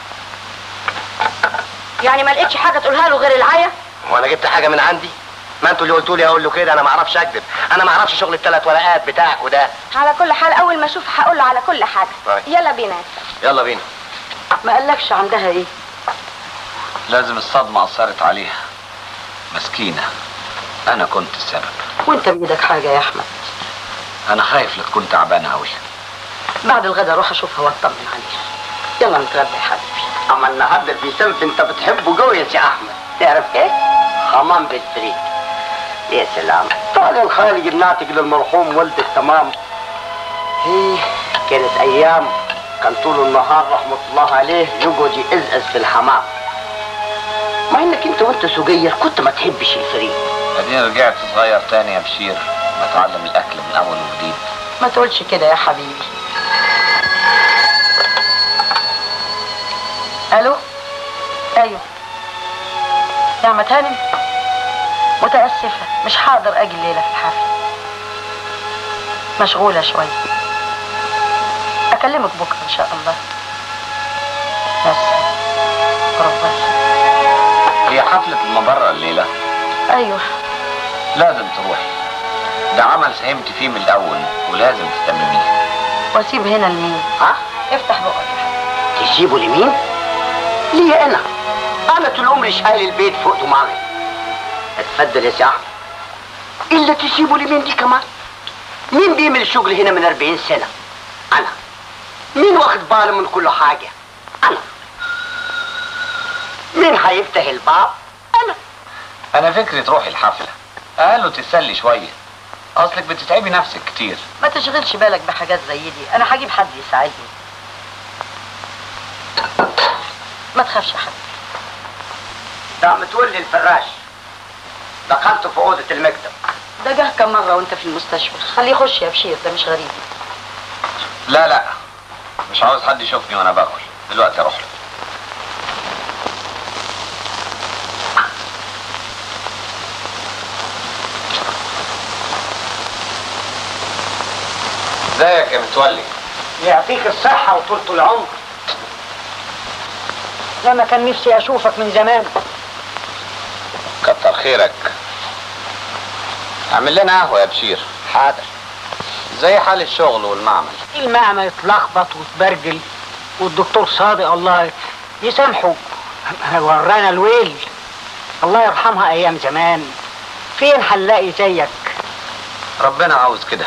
يعني ما لقيتش حاجة تقولها له غير العيا وانا جبت حاجة من عندي ما انتوا اللي قلتوا لي اقول له كده انا ما اعرفش اكذب انا ما اعرفش شغل الثلاث ورقات بتاعك وده على كل حال اول ما اشوف هقول له على كل حاجة طيب. يلا بينا يلا بينا ما قالكش عندها ايه لازم الصدمة أثرت عليها مسكينة أنا كنت السبب وانت بايدك حاجة يا احمد أنا خايف لا تكون تعبانة أوي بعد الغدا اروح اشوفها واطمن عليها يلا نتغدى يا حبيبي اما النهارده في سمك انت بتحبه قوي يا سي احمد تعرف ايه؟ حمام بالفريك يا سلام طال الخالق الناتج للمرحوم والدك تمام هي كانت ايام كان طول النهار رحمة الله عليه يقعد يقزقز في الحمام مع انك انت وانت صغير كنت ما تحبش الفريك بعدين رجعت صغير تاني يا بشير بتعلم الأكل من أول وجديد ما تقولش كده يا حبيبي الو ايوه نعمة هانم متأسفة مش حاضر اجي الليلة في الحفل مشغولة شوية اكلمك بكرة ان شاء الله بس ربنا هي حفلة المبرة الليلة ايوه لازم تروحي ده عمل ساهمت فيه من الأول ولازم تتمميه واسيب هنا لمين ها؟ افتح بقك يا حبيبي تسيبه لمين؟ ليه انا انا طول عمري شايل البيت فوق دماغي اتفضل يا سي احمد الا تسيبه لمين دي كمان مين بيعمل شغل هنا من 40 سنه انا مين واخد باله من كل حاجه انا مين هيفتح الباب انا أنا فكري تروحي الحفلة قالوا تتسلي شوية أصلك بتتعبي نفسك كتير ما تشغلش بالك بحاجات زي دي انا هجيب حد يساعدني ما تخافش يا حبيبي ده متولي الفراش دخلته في اوضه المكتب ده جه كم مره وانت في المستشفى خليه يخش يا بشير ده مش غريب لا لا مش عاوز حد يشوفني وانا باكل دلوقتي اروح له ازيك يا متولي يعطيك الصحه وطولة العمر لما كان نفسي اشوفك من زمان كتر خيرك اعمل لنا قهوه يا بشير حاضر زي حال الشغل والمعمل المعمل اتلخبط واتبرجل والدكتور صادق الله يسامحه ورانا الويل الله يرحمها ايام زمان فين هنلاقي زيك ربنا عاوز كده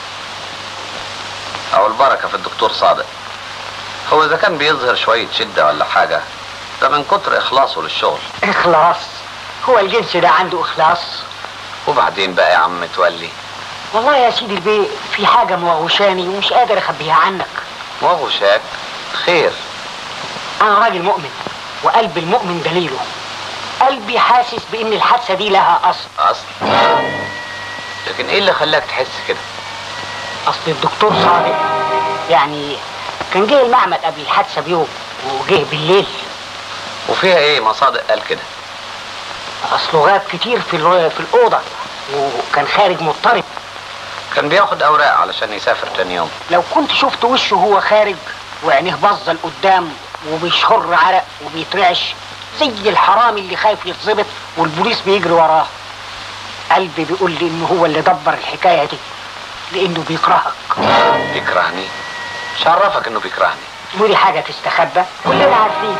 او البركه في الدكتور صادق هو اذا كان بيظهر شويه شده ولا حاجه ده من كتر اخلاصه للشغل اخلاص هو الجنس ده عنده اخلاص وبعدين بقى يا عم متولي والله يا سيدي البيه في حاجه موغوشاني ومش قادر اخبيها عنك وغشاك خير انا راجل مؤمن وقلب المؤمن دليله قلبي حاسس بان الحادثه دي لها اصل اصل لكن ايه اللي خلاك تحس كده اصل الدكتور صادق يعني كان جه المعمل قبل الحادثه بيوم وجه بالليل وفيها ايه ما صادق قال كده اصله غاب كتير في الو- في الاوضه وكان خارج مضطرب كان بياخد اوراق علشان يسافر تاني يوم لو كنت شفت وشه وهو خارج وعينيه باظه لقدام وبيشخر عرق وبيترعش زي الحرامي اللي خايف يتظبط والبوليس بيجري وراه قلبي بيقول لي انه هو اللي دبر الحكايه دي لانه بيكرهك بيكرهني مش عرفك انه بيكرهني ودي حاجه تستخبى كلنا عارفين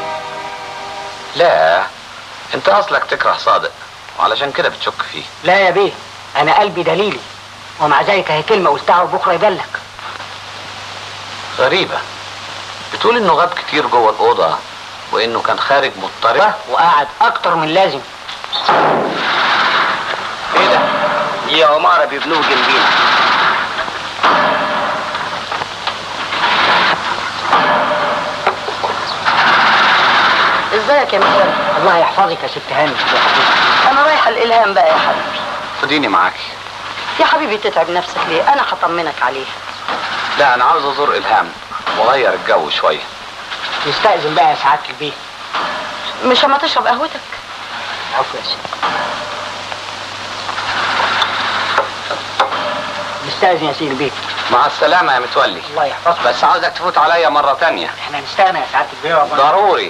لا انت اصلك تكره صادق وعلشان كده بتشك فيه لا يا بيه انا قلبي دليلي ومع ذلك هي كلمه قلتها وبكره يبلغ غريبة بتقول انه غاب كتير جوه الأوضة وانه كان خارج مضطرب وقعد اكتر من لازم ايه ده؟ دي عماره بيبنوه جنبينا ازيك يا مكان الله يحفظك يا ست هاني يا حبيبي انا رايحه الالهام بقى يا حبيبي خديني معاكي يا حبيبي تتعب نفسك ليه انا هطمنك عليها لا انا عاوز ازور الهام واغير الجو شوية نستأذن بقى يا سعادة البيه مش اما تشرب قهوتك عفوا يا سيدي نستأذن يا سيدي البيه مع السلامة يا متولي الله يحفظك بس عاوزك تفوت عليا مرة تانية احنا نستغنى يا سعادة البيه والله ضروري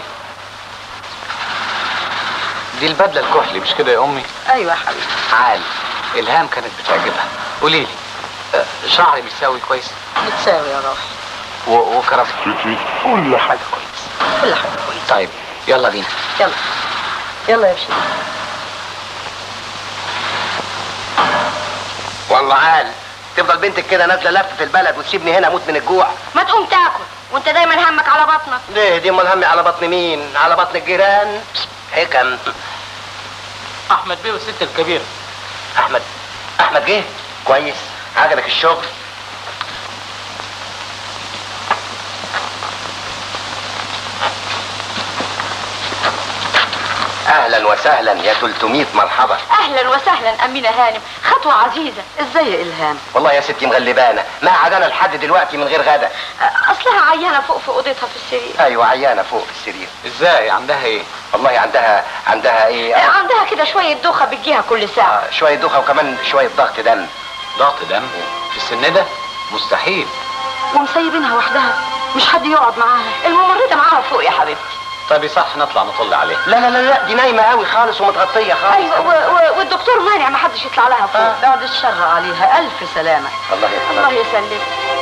دي البدلة الكحلي مش كده يا أمي؟ ايوه يا حبيبي عال إلهام كانت بتعجبها قولي لي أه، شعري بيساوي كويس بتساوي يا روحي و- وكرافتي كل حاجة كويس كل حاجه كويسه طيب يلا بينا يلا يلا يا بشير والله عال تفضل بنتك كده نازله لف في البلد وتسيبني هنا اموت من الجوع ما تقوم تاكل وانت دايما همك على بطنك ليه دي امال همي على بطن مين على بطن الجيران حكم احمد بيه والست الكبيره احمد احمد جه كويس عجبك الشغل اهلا وسهلا يا 300 مرحبا اهلا وسهلا امينه هانم خطوه عزيزه ازاي يا الهام والله يا ستي مغلبانه ما عدنا لحد دلوقتي من غير غدا اصلها عيانه فوق في اوضتها في السرير ايوه عيانه فوق في السرير ازاي عندها ايه؟ والله عندها عندها ايه آه، عندها كده شويه دوخه بتجيها كل ساعه آه، شويه دوخه وكمان شويه ضغط دم ضغط دم في السن ده مستحيل ومسيبينها وحدها مش حد يقعد معاها الممرضه معاها فوق يا حبيبتي طيب يصح نطلع نطل عليه لا لا لا لا دي نايمه قوي خالص ومتغطيه خالص ايوه و- و- والدكتور مانع ما حدش يطلع لها فوق بعد الشر عليها الف سلامه الله الله يرحمها يسلمك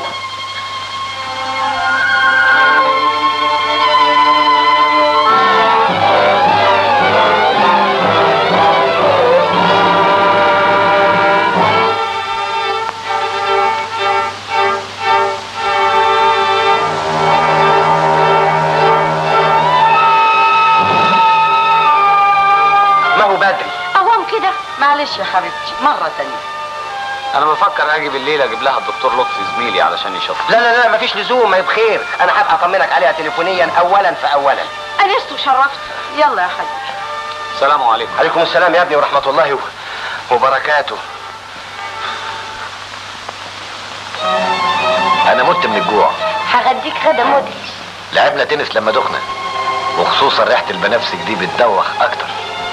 ما هو بدري اوام كده معلش يا حبيبتي مره تانية انا بفكر اجي بالليل اجيب لها الدكتور لطفي زميلي علشان يشوفها لا لا لا مفيش لزوم ما هي بخير انا هبقى اطمنك عليها تليفونيا اولا فاولا انست وشرفت يلا يا حاج السلام عليكم عليكم السلام يا ابني ورحمة الله و- وبركاته انا مت من الجوع هغديك غدا موديل لعبنا تنس لما دخنا وخصوصا ريحه البنفسج دي بتدوخ اكتر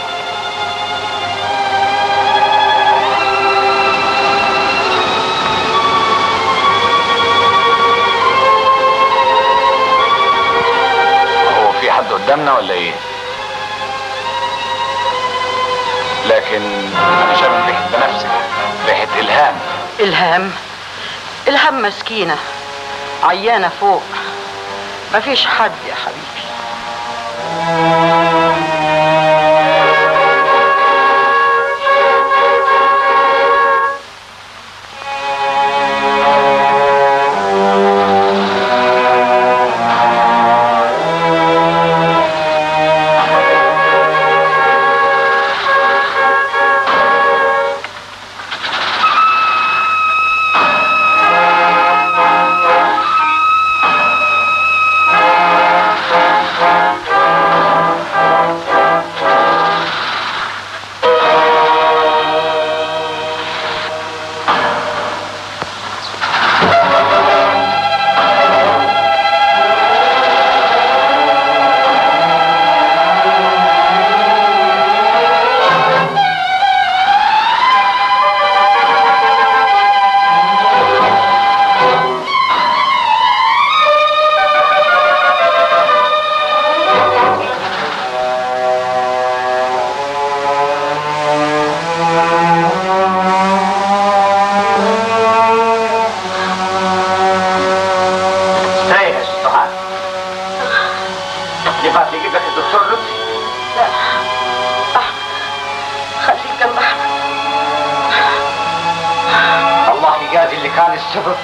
هو في حد قدامنا ولا ايه لكن انا شامم ريحه بنفسك ريحه الهام الهام الهام مسكينة عيانة فوق مفيش حد يا حبيبي ازاي يا سعاد ينفع تجيب لك الدكتور لطفي لا أحمد خليك جنب أحمد الله يجازي اللي كان السبب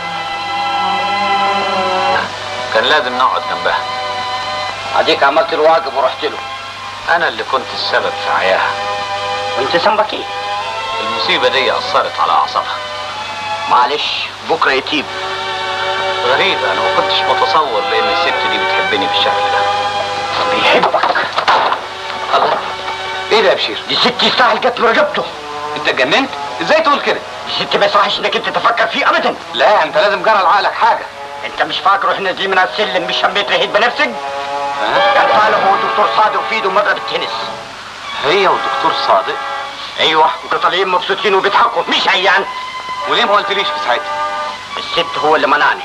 كان لازم نقعد جنبها اديك عملت الواجب ورحت له انا اللي كنت السبب في عياها وانت ذنبك ايه؟ المصيبه دي اثرت على اعصابها معلش بكره يتيب غريب انا ما كنتش متصور لان الست دي بتحبني بالشكل ده بيحبك الله ايه ده يا بشير دي ست يستاهل جت رقبته انت اتجننت ازاي تقول كده دي ست ما يصحش انك انت تفكر فيه ابدا لا انت لازم جرى لعقلك حاجه انت مش فاكر واحنا نازلين من على السلم مش شميت ريحه بنفسك ها؟ كان فعلا هو الدكتور صادق في ايده مضرب التنس هي والدكتور صادق ايوه وكانوا طالعين مبسوطين وبيضحكوا مش عيان وليه ما قلتليش في ساعتها الست هو اللي منعني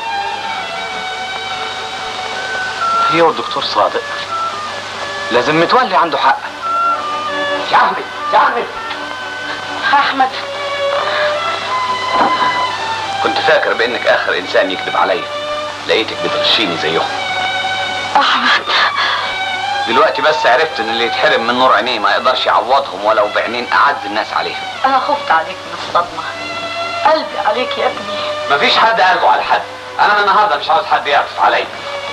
هي والدكتور صادق لازم متولي عنده حق يا احمد يا احمد أحمد كنت فاكر بانك اخر انسان يكذب عليا لقيتك بتغشيني زيهم أحمد دلوقتي بس عرفت ان اللي يتحرم من نور عينيه ما يقدرش يعوضهم ولو بعينين اعز الناس عليهم أنا خفت عليك من الصدمة قلبي عليك يا ابني مفيش حد قلبه على حد انا من النهارده مش عاوز حد يعطف عليا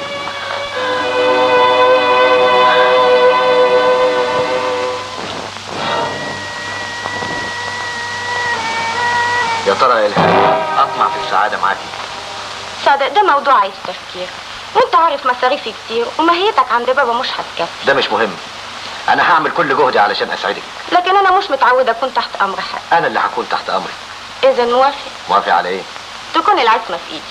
يا ترى يا الهام اطمع في السعاده معاكي صادق ده موضوع عايز تفكير وانت عارف مصاريفي كتير وماهيتك عند بابا مش هتكفي ده مش مهم انا هعمل كل جهدي علشان اسعدك لكن انا مش متعودة اكون تحت امر حد انا اللي هكون تحت امرك اذا موافق موافق على ايه تكون العصمة في ايدي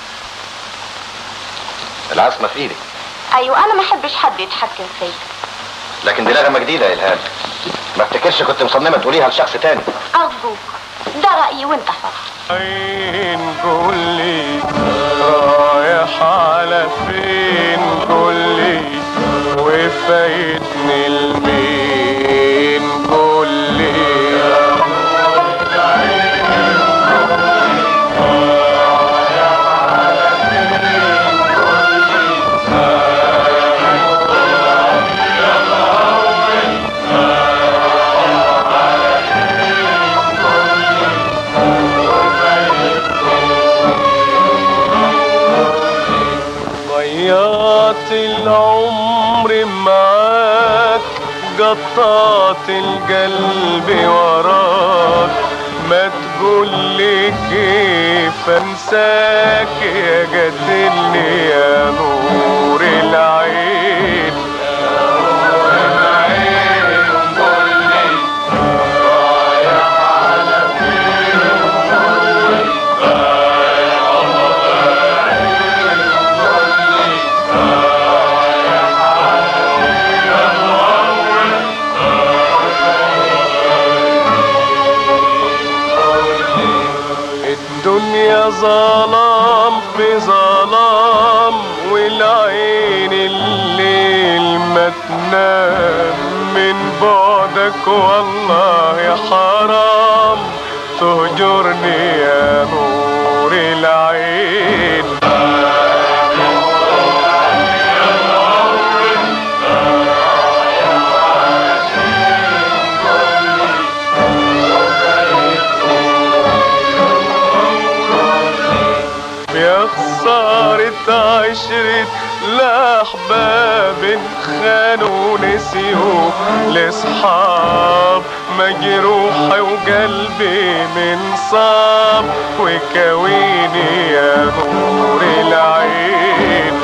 العاصمه في ايدك ايوه انا ما احبش حد يتحكم فيا لكن دي نغمه جديده يا الهام ما افتكرش كنت مصممه تقوليها لشخص تاني ارجوك ده رايي وانت حر فين قولي رايح على فين قولي وفايتني المين قولي ضيعت العمر معاك قطعت القلب وراك ما تقولي كيف انساك يا قاتلني يا نور العين ظلام في ظلام والعين الليل ما تنام من بعدك والله يا حرام تهجرني يا نور العين يا خسارة عشرة لأحباب خانوا نسيوا لأصحاب مجروح وقلبي من صاب وكويني يا نور العين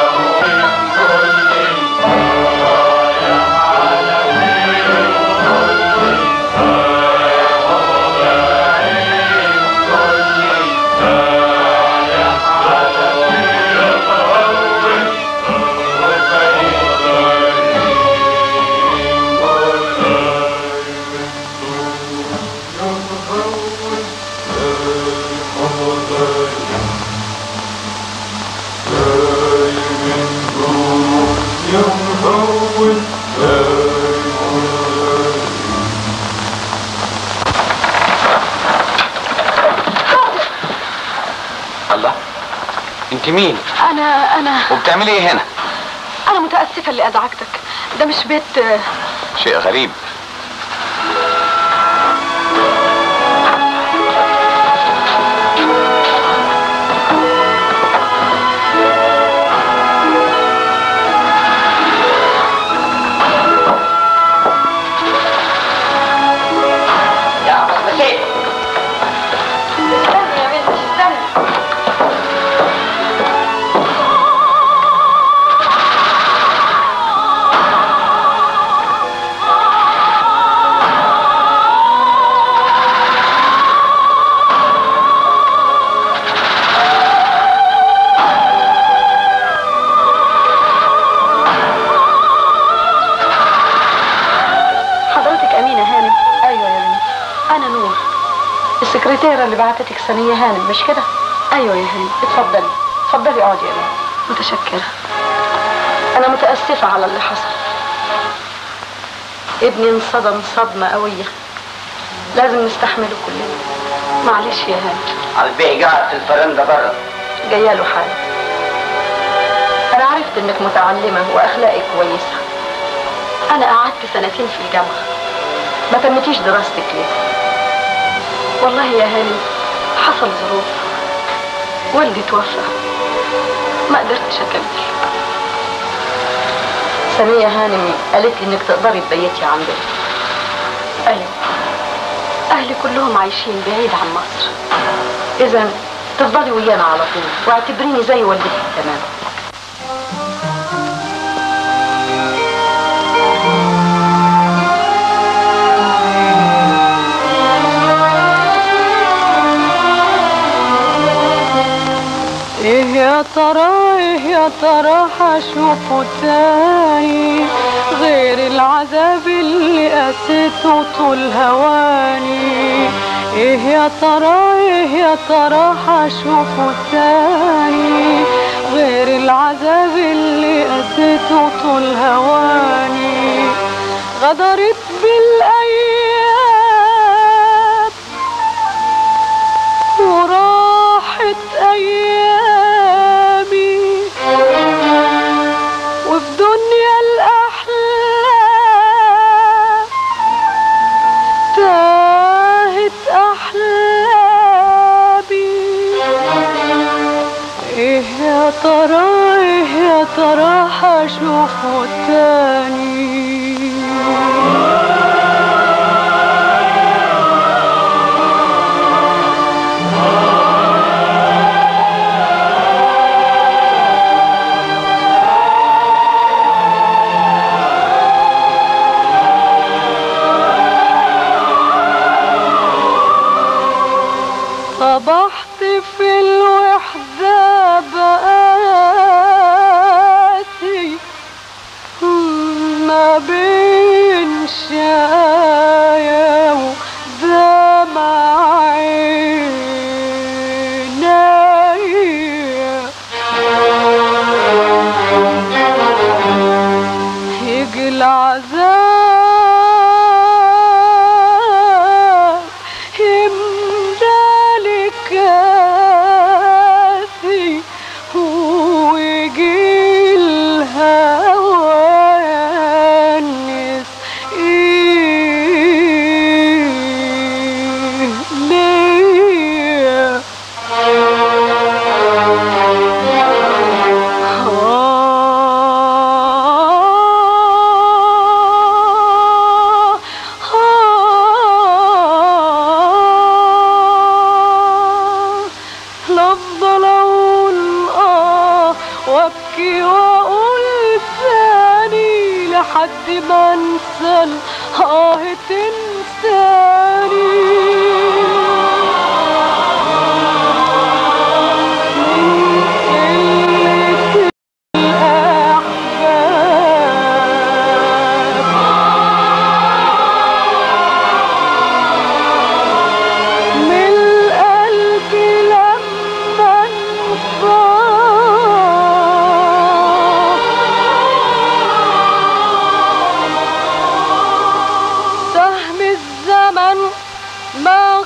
الله انت مين انا انا وبتعملي ايه هنا انا متاسفه اللي ازعجتك ده مش بيت شيء غريب يا عبد المسيح استنى يا بنتي استنى حضرتك أمينة هانم أيوة يا بنتي أنا نور السكرتيرة اللي بعتتك سنية هانم مش كده؟ أيوة يا هانم اتفضلي اتفضلي اقعدي يا بنتي متشكرة أنا متأسفة على اللي حصل ابني انصدم صدمة قوية لازم نستحمله كلنا معلش يا هانم على البيع قاعد في الفرندا بره جايه له حاجه انا عرفت انك متعلمه واخلاقك كويسه انا قعدت سنتين في الجامعه ما تمتيش دراستك ليه والله يا هاني حصل ظروف والدي توفى ما قدرتش اكمل سمية هانم قالت لي انك تقدري تبيتي عندنا ايوه اهلي كلهم عايشين بعيد عن مصر اذا تفضلي ويانا على طول واعتبريني زي والدتك تمام ايه يا ترى ايه يا ترى هشوفه تاني غير العذاب اللي قسيته طول هواني ايه يا ترى ايه يا ترى هشوفه تاني غير العذاب اللي قسيته طول هواني غدرت بالايام وراحت ايامي وفي دنيا الاحلام تاهت احلامي ايه يا ترى ايه يا ترى هشوفه تاني صبحت في الوحدة بقاسي الهام يملى كاسي ويجي الهوى ينس إيه ليا لفضل اقول اه وابكي واقول ثاني لحد ما انسى الاه تنساني من القلب لما انصاف سهم الزمن ما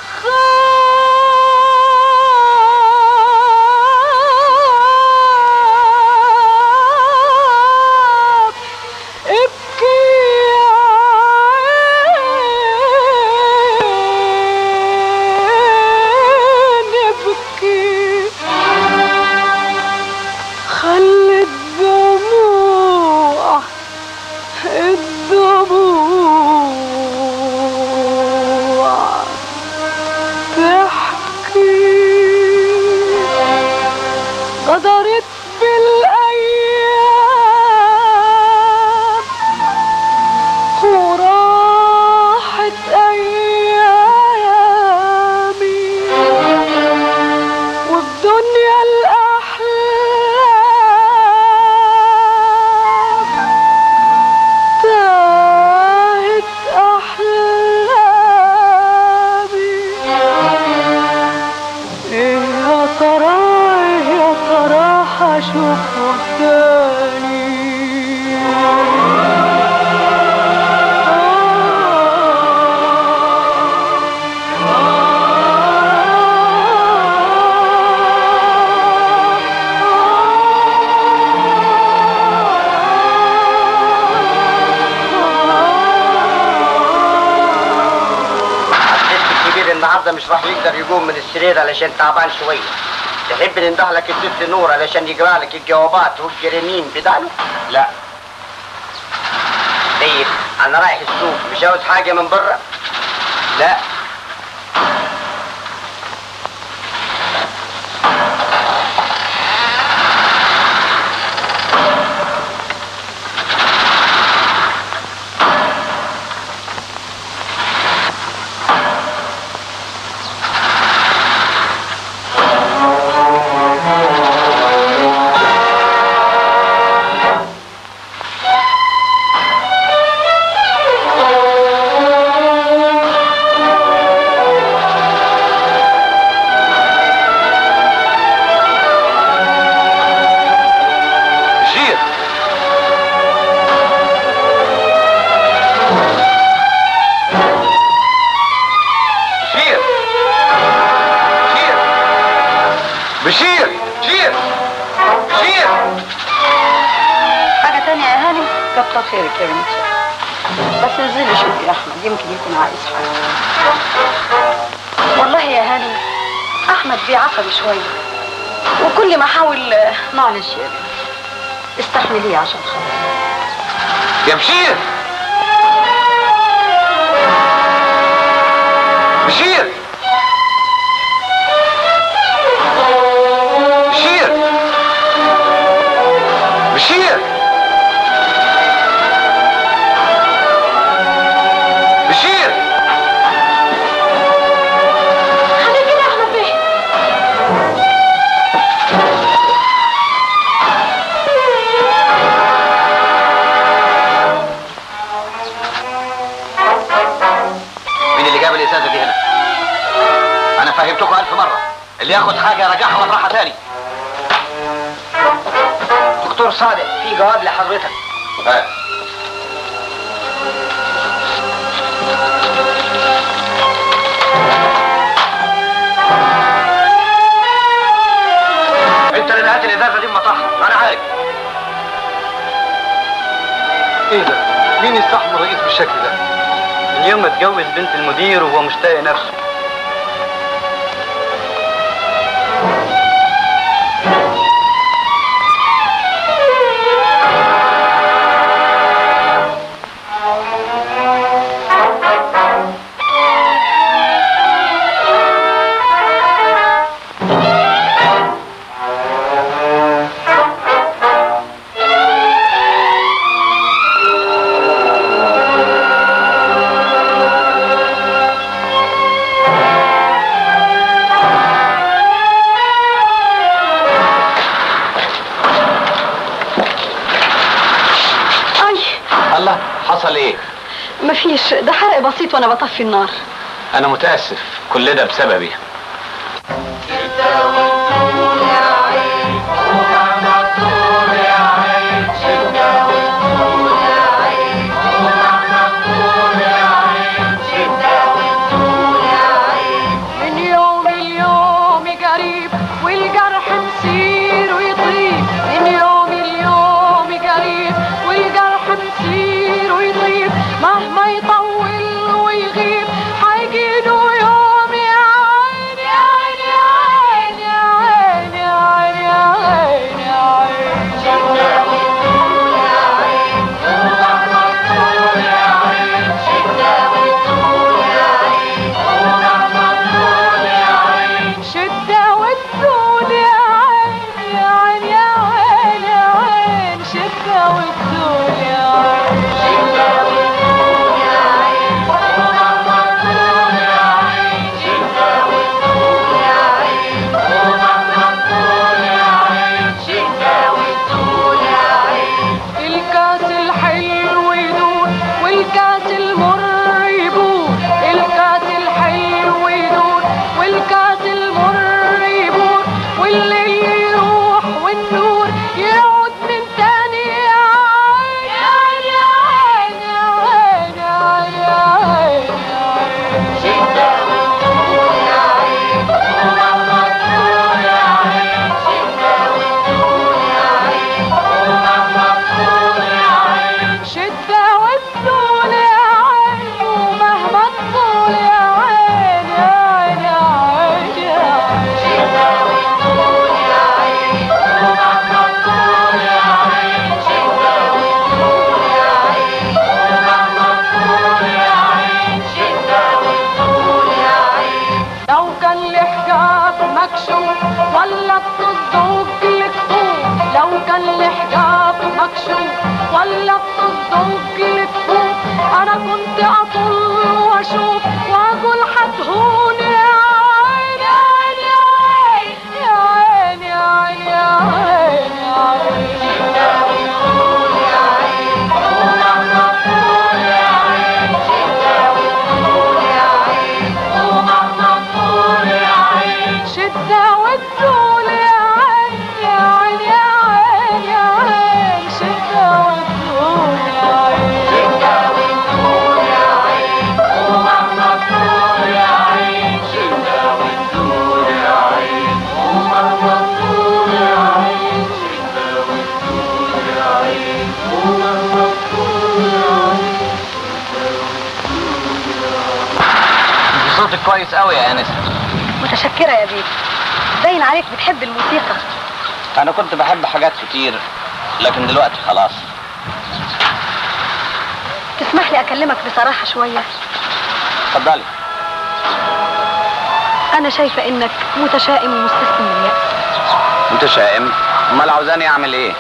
خاف ابكي عيني ابكي خلي الدموع الدموع تحكي غدرت بالأيام وراحت أيامي والدنيا الأحلام تاهت أحلامي إيه يا ترى إيه يا ترى هشوفه تاني الست الكبير النهارده مش راح يقدر يقوم من السرير علشان تعبان شويه تحب ننده لك الست نور علشان يقرا لك الجوابات والجريمين بداله؟ لا طيب انا رايح السوق مش عاوز حاجه من بره؟ لا شير شير شير بشير شير شير حاجة تانية يا هاني كتر خيرك يا بنتي بس انزلي شوفي يا احمد يمكن يكون عايز حاجة والله يا هاني احمد بيه عصبي شوية وكل ما احاول معلش يا بنتي استحمليه عشان خاطر يا بشير بشير بشير بشير بشير خليك كده يا احمد بيه مين اللي جاب الازازه دي هنا انا فهمتكم الف مره اللي ياخد حاجه يرجعها ويطرحها تاني دكتور صادق في جواب لحضرتك ها ايه ده؟ مين يستحمل الرئيس بالشكل ده؟ اليوم اتجوز بنت المدير وهو مش طايق نفسه اي الله حصل ايه؟ مفيش ده حرق بسيط وانا بطفي النار انا متاسف كل ده بسببي من يوم اليوم قريب والجرح مسير ويطيب من يوم اليوم قريب والجرح مسير ويطيب مهما يطول ويغيب حيجيله يوم يا عيني عيني عيني عيني عيني عيني شدة والطول يا عين يا عين يا عين يا عين شدة والطول يا عين شدة والطول يا عين ومهما الطول يا عين شدة والطول يا عين ومهما الطول يا عين شدة والطول يا عين الكاس الحلو يدور والكاس المر يبور الكاس الحلو يدور والكاس المر يبور والليل يروح والنور يعود من تاني يا عين يا عين يا عين يا عين يا عين يا عين شدة والطول يا عين ومهما الطول يا عين شدة والطول يا عين ومهما الطول يا عين شدة والطول يا عين ومهما الطول يا عين يا عين يا عين يا عين شدة والطول يا عين ومهما الطول يا عين شدة والطول يا عين ومهما الطول يا عين شدة والطول يا عين لو كان الحجاب مكشوف ولا بتصدق الكفوف لو كان الحجاب مكشوف ولا بتصدق الكفوف انا كنت اطل واشوف واقول هتهون يا عين يا عين يا عين يا عين يا عين يا عين شدة والطول يا عين ومهما الطول يا عين شدة والطول يا عين ومهما الطول يا عين شدة والطول يا عين يا عين يا عين يا عين شدة والطول يا عين شدة والطول يا عين ومهما الطول يا عين شدة والطول يا عين ومهما الطول يا عين شدة والطول يا عين ومهما الطول يا عين صوتك كويس قوي يا انسه متشكرة يا بيه باين عليك بتحب الموسيقى انا كنت بحب حاجات كتير لكن دلوقتي خلاص تسمح لي اكلمك بصراحة شوية اتفضلي انا شايفة انك متشائم ومستسلم لليأس متشائم امال عاوزاني اعمل ايه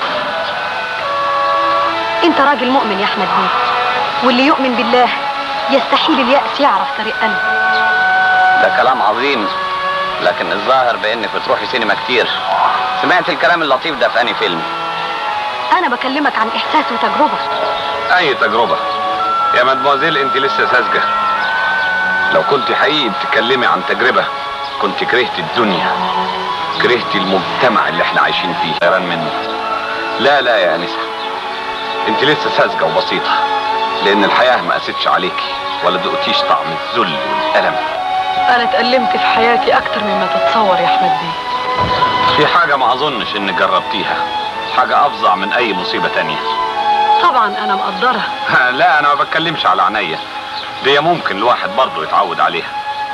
انت راجل مؤمن يا احمد بيه واللي يؤمن بالله يستحيل اليأس يعرف طريق قلبه ده كلام عظيم لكن الظاهر بانك بتروحي سينما كتير سمعت الكلام اللطيف ده في انهي فيلم انا بكلمك عن احساس وتجربة اي تجربة يا مدموزيل انت لسه ساذجة لو كنت حقيقي بتتكلمي عن تجربة كنت كرهت الدنيا كرهت المجتمع اللي احنا عايشين فيه غيران منه لا لا يا انسة انت لسه ساذجة وبسيطة لان الحياة ما قاستش عليكي ولا دقتيش طعم الذل والألم انا اتألمت في حياتي اكتر مما تتصور يا احمد بيه في حاجة ما اظنش انك جربتيها حاجة افظع من اي مصيبة تانية طبعا انا مقدرة لا انا ما بتكلمش على عينيا دي ممكن الواحد برضه يتعود عليها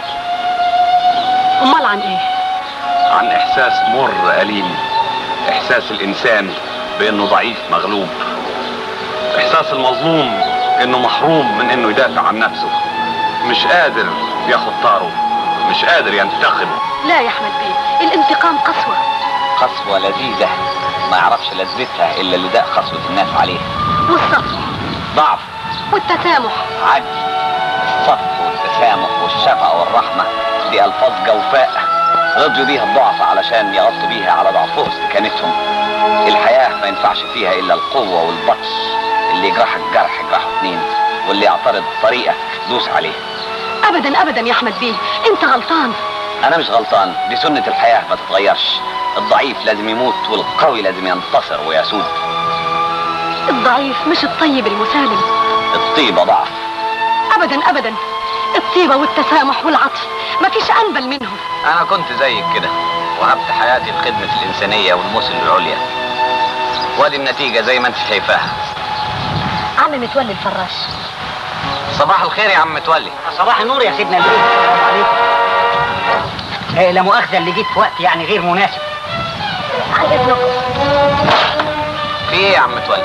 امال عن ايه عن احساس مر أليم احساس الانسان بانه ضعيف مغلوب احساس المظلوم انه محروم من انه يدافع عن نفسه مش قادر ياخد طاره مش قادر ينتقم لا يا احمد بيه الانتقام قسوة قسوة لذيذة ما يعرفش لذتها الا اللي داق قسوة الناس عليه والصفح ضعف والتسامح عدل الصف والتسامح والشفقة والرحمة دي ألفاظ جوفاء رضيوا بيها الضعفاء علشان يغطوا بيها على ضعفهم استكانتهم الحياة ما ينفعش فيها إلا القوة والبطش اللي يجرحك جرح يجرحه اتنين واللي يعترض طريقك دوس عليه ابدا ابدا يا احمد بيه انت غلطان أنا مش غلطان دي سنة الحياة ما تتغيرش الضعيف لازم يموت والقوي لازم ينتصر ويسود الضعيف مش الطيب المسالم الطيبة ضعف ابدا ابدا الطيبة والتسامح والعطف مفيش انبل منهم أنا كنت زيك كده وهبت حياتي لخدمة الإنسانية والمثل العليا وادي النتيجة زي ما انت شايفاها عم متولي الفراش صباح الخير يا عم متولي صباح النور يا سيدنا اللي السلام عليكم إيه لا مؤاخذة اللي جيت في وقت يعني غير مناسب عن اذنكم في ايه يا عم متولي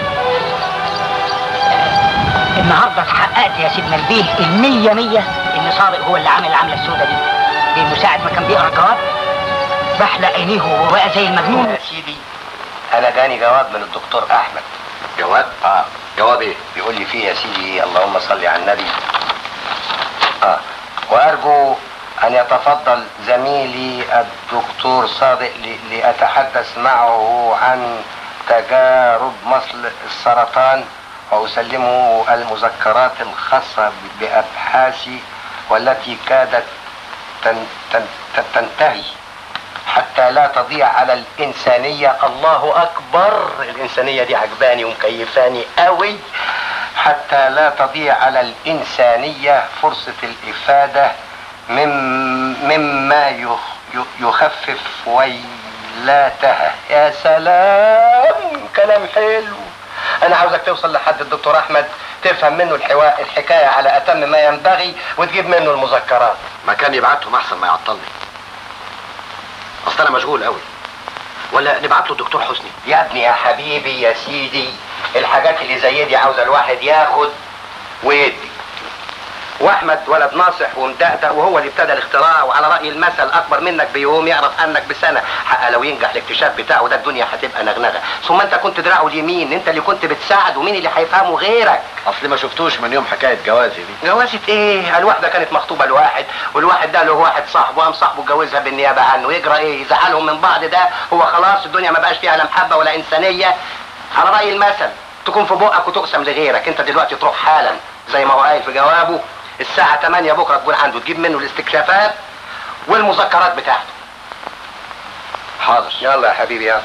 النهارده اتحققت يا سيدنا البيه المية مية ان صادق هو اللي عامل العملة السوداء دي لانه ساعة ما كان بيقرا الجواب بحلق عينيه وهو بقى زي المجنون يا سيدي انا جاني جواب من الدكتور احمد جواب اه جواب ايه بيقول لي فيه يا سيدي اللهم صل على النبي اه وارجو ان يتفضل زميلي الدكتور صادق ل- لاتحدث معه عن تجارب مصل السرطان واسلمه المذكرات الخاصه ب- بابحاثي والتي كادت تن تن تن تنتهي حتى لا تضيع على الإنسانية الله أكبر الإنسانية دي عجباني ومكيفاني قوي حتى لا تضيع على الإنسانية فرصة الإفادة من مما يخ- ي- يخفف ويلاتها يا سلام كلام حلو أنا عاوزك توصل لحد الدكتور أحمد تفهم منه الحوا... الحكاية على أتم ما ينبغي وتجيب منه المذكرات ما كان يبعتهم احسن ما يعطلني اصل انا مشغول قوي ولا نبعت له الدكتور حسني يا ابني يا حبيبي يا سيدي الحاجات اللي زي دي عاوزه الواحد ياخد ويدي واحمد ولد ناصح ومدقدق وهو اللي ابتدى الاختراع وعلى راي المثل اكبر منك بيوم يعرف عنك بسنه حق لو ينجح الاكتشاف بتاعه ده الدنيا هتبقى نغنغه ثم انت كنت دراعه اليمين انت اللي كنت بتساعد ومين اللي هيفهمه غيرك اصل ما شفتوش من يوم حكايه جوازي دي جوازة ايه؟ الواحدة كانت مخطوبة لواحد والواحد ده له واحد صاحبه قام صاحبه اتجوزها بالنيابة عنه يجرى ايه؟ يزعلهم من بعض ده هو خلاص الدنيا ما بقاش فيها لا محبة ولا إنسانية على رأي المثل تكون في بقك وتقسم لغيرك انت دلوقتي تروح حالا زي ما هو قايل في جوابه الساعة 8 بكرة تكون عنده تجيب منه الاستكشافات والمذكرات بتاعته حاضر يلا يا حبيبي يلا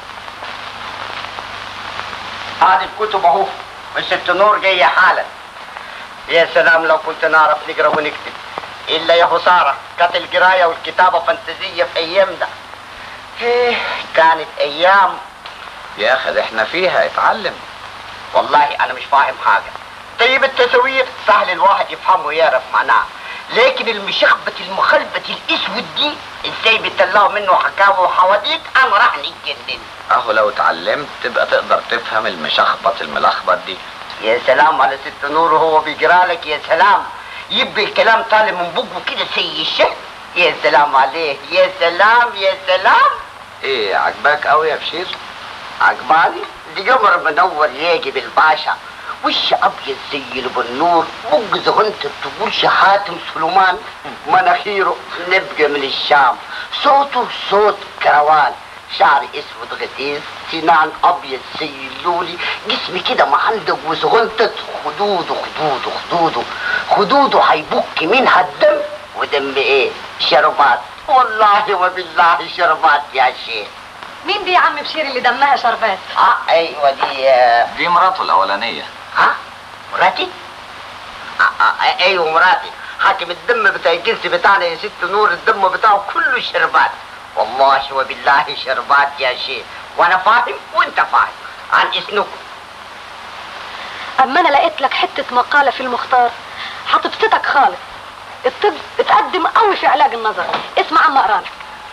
هذه الكتب اهو والست نور جاية حالا يا سلام لو كنت نعرف نقرا ونكتب الا يا خسارة كانت القراية والكتابة فانتازية في ايامنا ايه كانت ايام يا اخي ده احنا فيها اتعلم والله انا مش فاهم حاجة طيب التصوير سهل الواحد يفهمه ويعرف معناه لكن المشخبة المخلبة الاسود دي ازاي بيطلعوا منه حكاوي وحواديت انا راح نتجنن اهو لو اتعلمت تبقى تقدر تفهم المشخبط الملخبط دي يا سلام على ست نور وهو بيقرا لك يا سلام يبقى الكلام طالع من بقه كده زي الشهد يا سلام عليه يا سلام يا سلام ايه عجباك قوي يا بشير عجباني دي قمر منور يجي بالباشا وش ابيض زي البنور بق زغنت تقول حاتم سليمان مناخيره نبقى من الشام صوته صوت كروان شعر اسود غثيث سنان ابيض زي اللولي جسمي كده معندق وزغنطت خدوده خدوده خدوده خدوده هيبك منها الدم ودم ايه شربات والله وبالله شربات يا شيخ مين دي يا عم بشير اللي دمها شربات اه ايوه دي آه، دي مراته الاولانيه ها مراتي آه آه ايوه مراتي حاكم الدم بتاع الجنس بتاعنا يا ست نور الدم بتاعه كله شربات والله وبالله شربات يا شيخ وانا فاهم وانت فاهم عن اسنكم اما انا لقيت لك حته مقاله في المختار هتبسطك خالص الطب اتقدم قوي في علاج النظر اسمع اما اقرا لك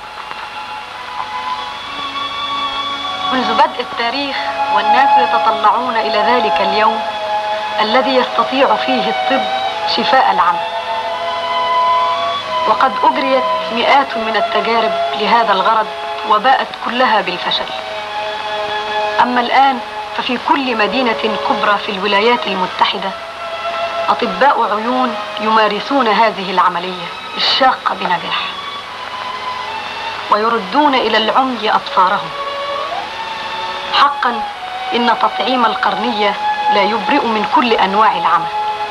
منذ بدء التاريخ والناس يتطلعون الى ذلك اليوم الذي يستطيع فيه الطب شفاء العمى وقد اجريت مئات من التجارب لهذا الغرض وباءت كلها بالفشل اما الان ففي كل مدينه كبرى في الولايات المتحده اطباء عيون يمارسون هذه العمليه الشاقه بنجاح ويردون الى العمي ابصارهم حقا ان تطعيم القرنيه لا يبرئ من كل انواع العمى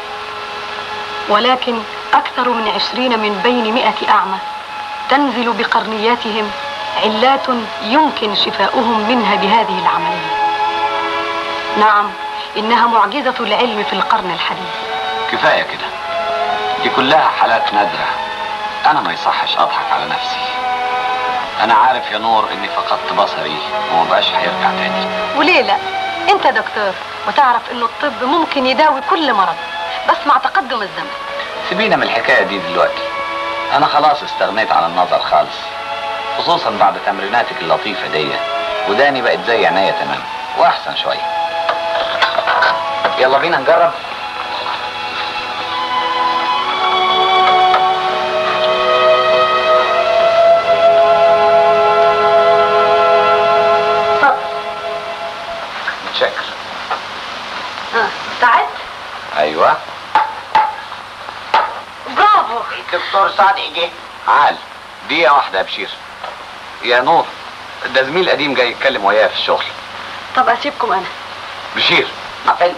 ولكن اكثر من عشرين من بين مئة اعمى تنزل بقرنياتهم علات يمكن شفاؤهم منها بهذه العمليه نعم انها معجزه العلم في القرن الحديث كفاية كده دي كلها حالات نادرة أنا ما يصحش أضحك على نفسي أنا عارف يا نور إني فقدت بصري ومبقاش هيرجع تاني وليه لا انت دكتور وتعرف انه الطب ممكن يداوي كل مرض بس مع تقدم الزمن سيبينا من الحكاية دي دلوقتي أنا خلاص استغنيت عن النظر خالص خصوصا بعد تمريناتك اللطيفة دي وداني بقت زي عينيا تمام وأحسن شوية يلا بينا نجرب متشكر ها ساعدت أيوه برافو الدكتور صادق جه عال دقيقة واحدة يا بشير يا نور ده زميل قديم جاي يتكلم ويايا في الشغل طب اسيبكم انا بشير قفل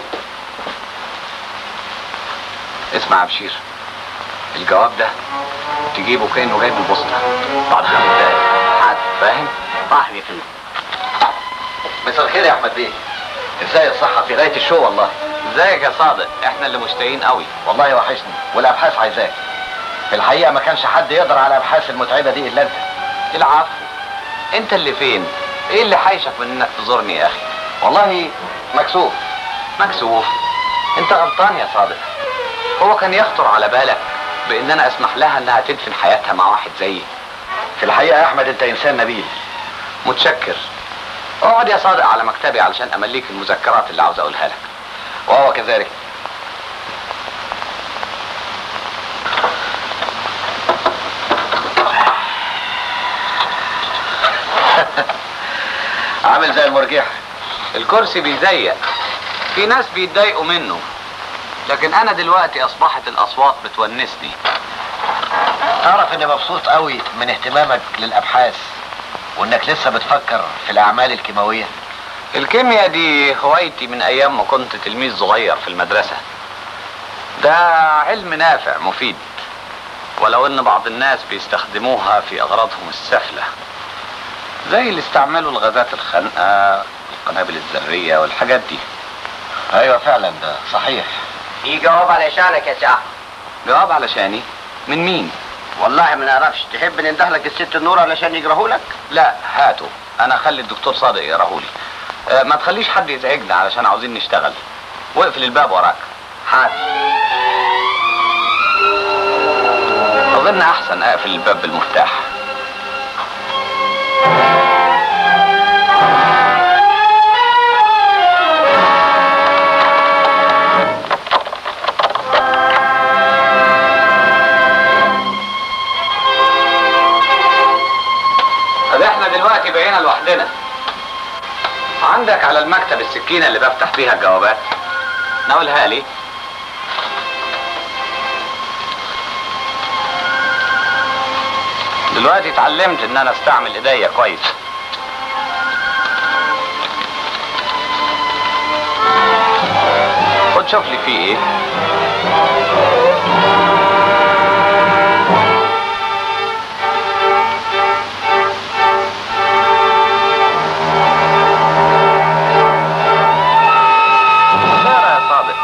اسمع يا بشير الجواب ده تجيبه كأنه جاي من البوسطة بعد خمس دقايق حد فاهم؟ صاحبي فين مساء الخير يا احمد بيه ازاي الصحه في غايه الشو والله ازيك يا صادق احنا اللي مشتاقين قوي والله وحشني والابحاث عايزاك في الحقيقه ما كانش حد يقدر على الابحاث المتعبه دي الا انت العفو انت اللي فين ايه اللي حايشك من انك تزورني يا اخي والله مكسوف مكسوف انت غلطان يا صادق هو كان يخطر على بالك بان انا اسمح لها انها تدفن حياتها مع واحد زيي في الحقيقه يا احمد انت انسان نبيل متشكر اقعد يا صادق على مكتبي علشان امليك المذكرات اللي عاوز اقولها لك وهو كذلك عامل زي المرجحه الكرسي بيزيق في ناس بيتضايقوا منه لكن انا دلوقتي اصبحت الاصوات بتونسني تعرف اني مبسوط قوي من اهتمامك للابحاث وانك لسه بتفكر في الاعمال الكيماويه الكيمياء دي هوايتي من ايام ما كنت تلميذ صغير في المدرسة ده علم نافع مفيد ولو ان بعض الناس بيستخدموها في اغراضهم السفلة زي اللي استعملوا الغازات الخانقة القنابل الذرية والحاجات دي ايوه فعلا ده صحيح في جواب علشانك يا سعد جواب علشاني من مين والله ما نعرفش تحب ننده لك الست النور علشان يجراه لك لا هاته انا اخلي الدكتور صادق يقراهولي أه ما تخليش حد يزعجنا علشان عاوزين نشتغل واقفل الباب وراك حاضر اظن احسن اقفل الباب بالمفتاح طب احنا دلوقتي بقينا لوحدنا عندك على المكتب السكينة اللي بفتح بيها الجوابات ناولها لي دلوقتي اتعلمت ان انا استعمل ايديا كويس خد شوف لي فيه ايه خير يا صادق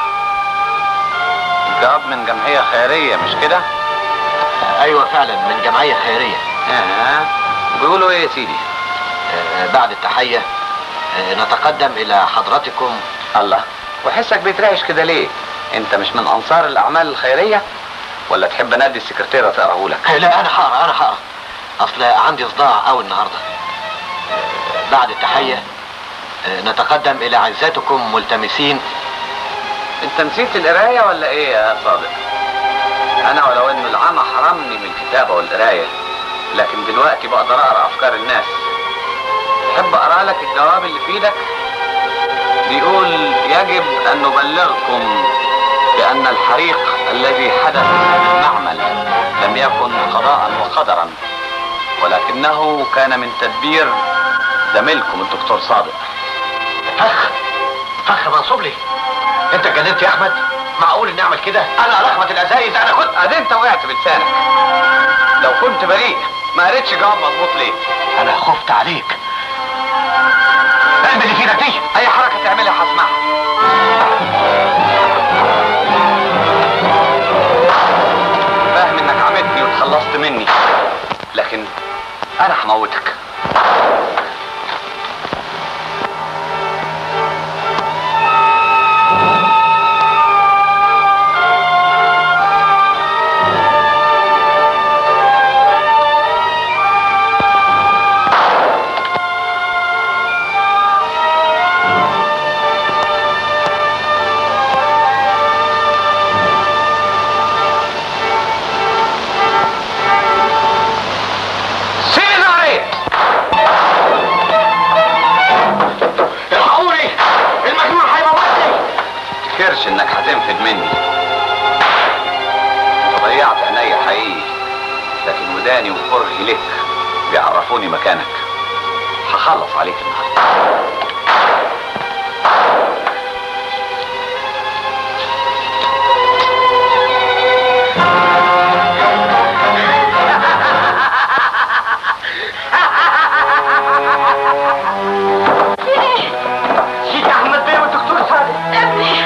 جواب من جمعية خيرية مش كده؟ ايوه فعلا من جمعيه خيريه اه بيقولوا ايه يا سيدي؟ آه، بعد التحيه آه، نتقدم الى حضرتكم الله وحسك بيترعش كده ليه انت مش من انصار الاعمال الخيريه ولا تحب نادي السكرتيره تقراه لك لا انا هقرا انا هقرا اصل عندي صداع قوي النهارده بعد التحيه آه، نتقدم الى عزتكم ملتمسين انت نسيت القرايه ولا ايه يا صادق انا ولو ان العمى حرمني من الكتابه والقرايه لكن دلوقتي بقدر اقرا افكار الناس تحب اقرا لك الجواب اللي في ايدك بيقول يجب ان نبلغكم بان الحريق الذي حدث في المعمل لم يكن قضاء وقدرا ولكنه كان من تدبير زميلكم الدكتور صادق فخ فخ منصوب لي انت اتجننت يا احمد معقول اني اعمل كده انا رغبه الازايز انا كنت ادي انت وقعت بلسانك لو كنت بريء ما قريتش جواب مظبوط ليه انا خفت عليك اعمل اللي في ايدك دي اي حركه تعملها هسمعها فاهم انك عملتني وتخلصت مني لكن انا هموتك سيب عليك الحقوني المجنون هيموتني تفتكرش انك هتنفد مني انت ضيعت عينيا حقيقي لكن وداني وكرهي لك بيعرفوني مكانك هخلص عليك النهارده سيدي احمد بيه والدكتور صادق ابني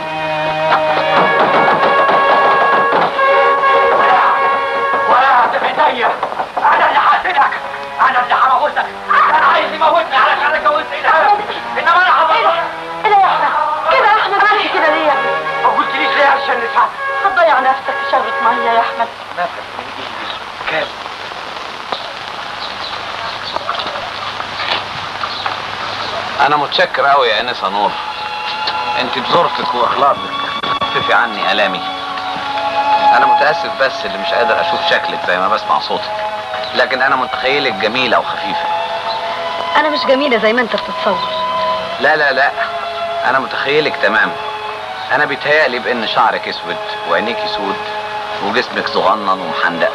ولا في ايديا انا اللي هقتلك انا اللي هموتك انا عايز يموتني علشان اتجوزت الهام انما انا هموتك كده يا احمد كده يا احمد عملت كده ليه ما قلتليش ليه عشان نسعد هتضيع نفسك في شربة ميه يا احمد كام انا متشكر قوي يا انسه نور انت بظرفك واخلاصك بتخففي عني الامي انا متاسف بس اللي مش قادر اشوف شكلك زي ما بسمع صوتك لكن انا متخيلك جميله وخفيفه انا مش جميله زي ما انت بتتصور لا لا لا انا متخيلك تمام انا بيتهيألي بان شعرك اسود وعينيكي سود وجسمك صغنن ومحندق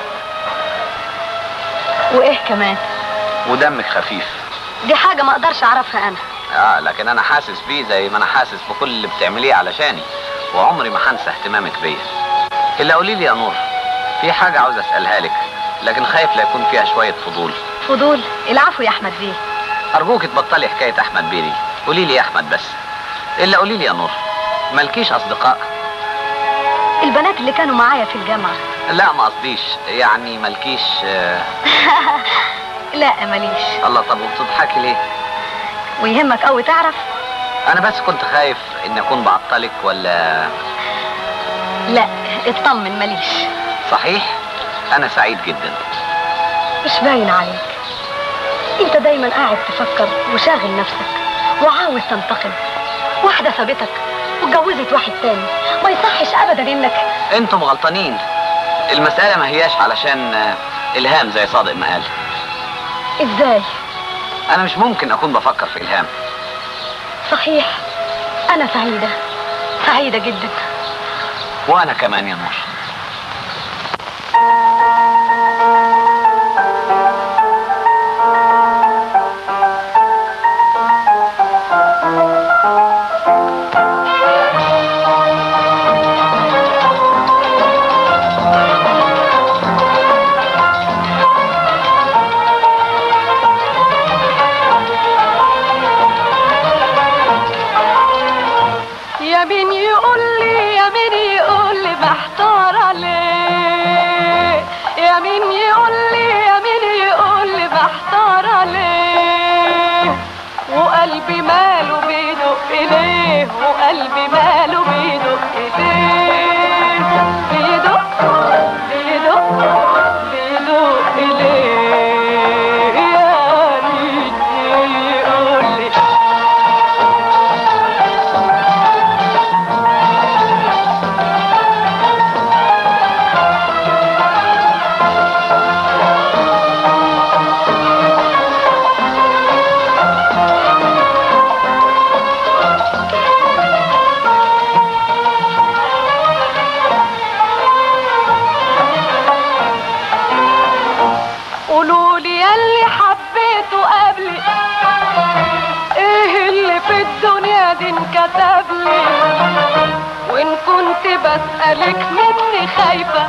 وايه كمان ودمك خفيف دي حاجه ما اقدرش اعرفها انا اه لكن انا حاسس بيه زي ما انا حاسس بكل اللي بتعمليه علشاني وعمري ما هنسى اهتمامك بيا الا قولي لي يا نور في حاجه عاوز اسالها لك لكن خايف لا يكون فيها شويه فضول فضول العفو يا احمد بيه ارجوك تبطلي حكايه احمد بيه دي قولي لي يا احمد بس الا قولي لي يا نور مالكيش اصدقاء البنات اللي كانوا معايا في الجامعه لا ما قصديش يعني مالكيش آه... لا ماليش الله طب وبتضحكي ليه ويهمك قوي تعرف انا بس كنت خايف ان اكون بعطلك ولا لا اطمن ماليش صحيح انا سعيد جدا مش باين عليك انت دايما قاعد تفكر وشاغل نفسك وعاوز تنتقم واحدة سابتك واتجوزت واحد تاني ما يصحش ابدا انك انتم غلطانين المسألة ما هياش علشان آه، الهام زي صادق ما قال ازاي انا مش ممكن اكون بفكر في الهام صحيح انا سعيدة سعيدة جدا وانا كمان يا نور يا مين يقول لي يا مين يقول لي محتار ليه وقلبي ماله بيدق ليه بيدق بيدق بيدق ليه يا مين يقول لي قولوا لي ياللي حبيته قبلي ايه اللي في الدنيا دي انكتب لي وان كنت بسألك مني خايفة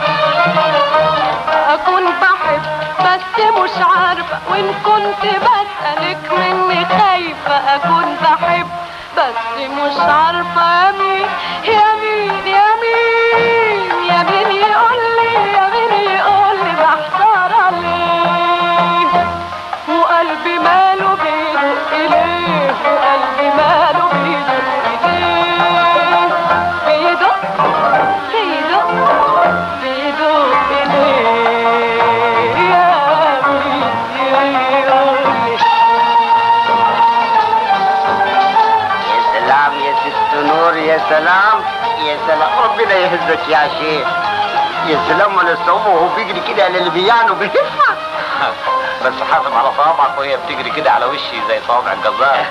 اكون بحب بس مش عارفة وان كنت بسألك مني خايفة اكون بحب بس مش عارفة يا مين يا مين يا مين يا مين يقول لي يا مين يقول لي بحتار عليه وقلبي ماله بيدق ليه وقلبي ماله بيدق ليه بيدق بيدق بيدق ليه يا مين يقول لي يا سلام يا ست نور يا سلام يا سلام ربنا يهزك يا شيخ يا سلام على الصوم وهو بيجري كده على البيان وبيلفها بس حاسب على صوابعك وهي بتجري كده على وشي زي صوابع الجزار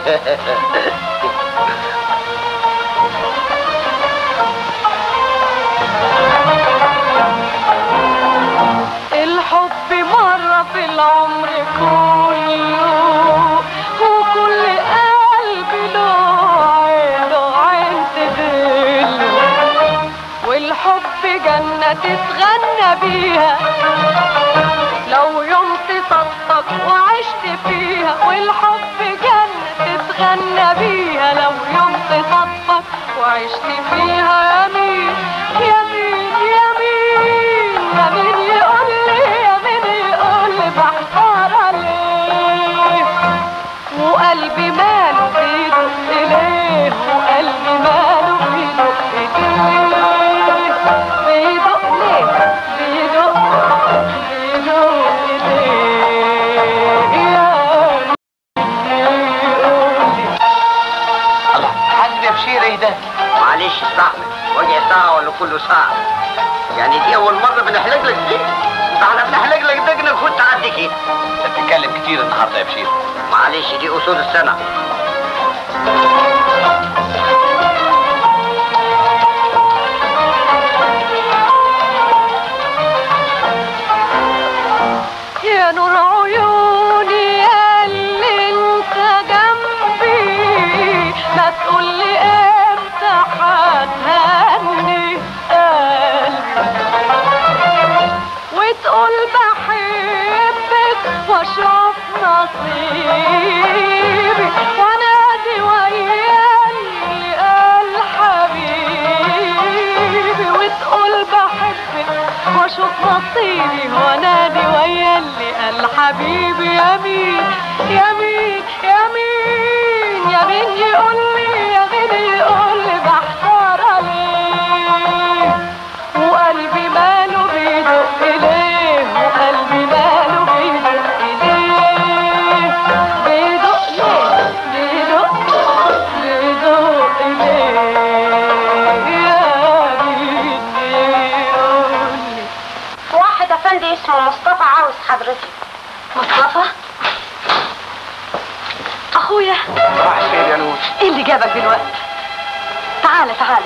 الحب مرة في العمر كله وكل قلب له عين له عين تدله والحب جنة تتغنى بيها لو يوم تصدق وعشت فيها والحب جنة تتغنى بيها لو يوم تصدق وعشت فيها يا مين يا مين يا مين يا مين يقول لي يا مين يقول لي بحتار عليه وقلبي ماله بيدق ليه وقلبي ماله بيدق ليه بيدق ليه بيدق بيدق ليه يا حد بشير ايه ده معلش استحمل وجع ساعة ولا كله ساعة يعني دي أول مرة بنحلق لك دي ده احنا بنحلق لك دقنك كنت عدي كده انت بتتكلم كتير النهارده يا بشير معلش دي أصول السنة يا نور عيوني يا اللي انت جنبي ما تقول لي امتى هتهني قلبي وتقول بحبك واشوف نصيبي وانادي ويا اللي قال حبيبي وتقول بحبك واشوف نصيبي وانادي ويا اللي قال حبيبي يا مين يا مين يا مين يا مين يقول لي يا مين يقول لي بحتار عليه وقلبي ماله بيدق ليه وقلبي ماله بيدق ليه بيدق ليه بيدق بيدق ليه يا مين يقول لي واحد افندي اسمه مصطفى عاوز حضرتك مصطفى اخويا صباح الخير يا نور ايه اللي جابك دلوقتي تعالى تعالى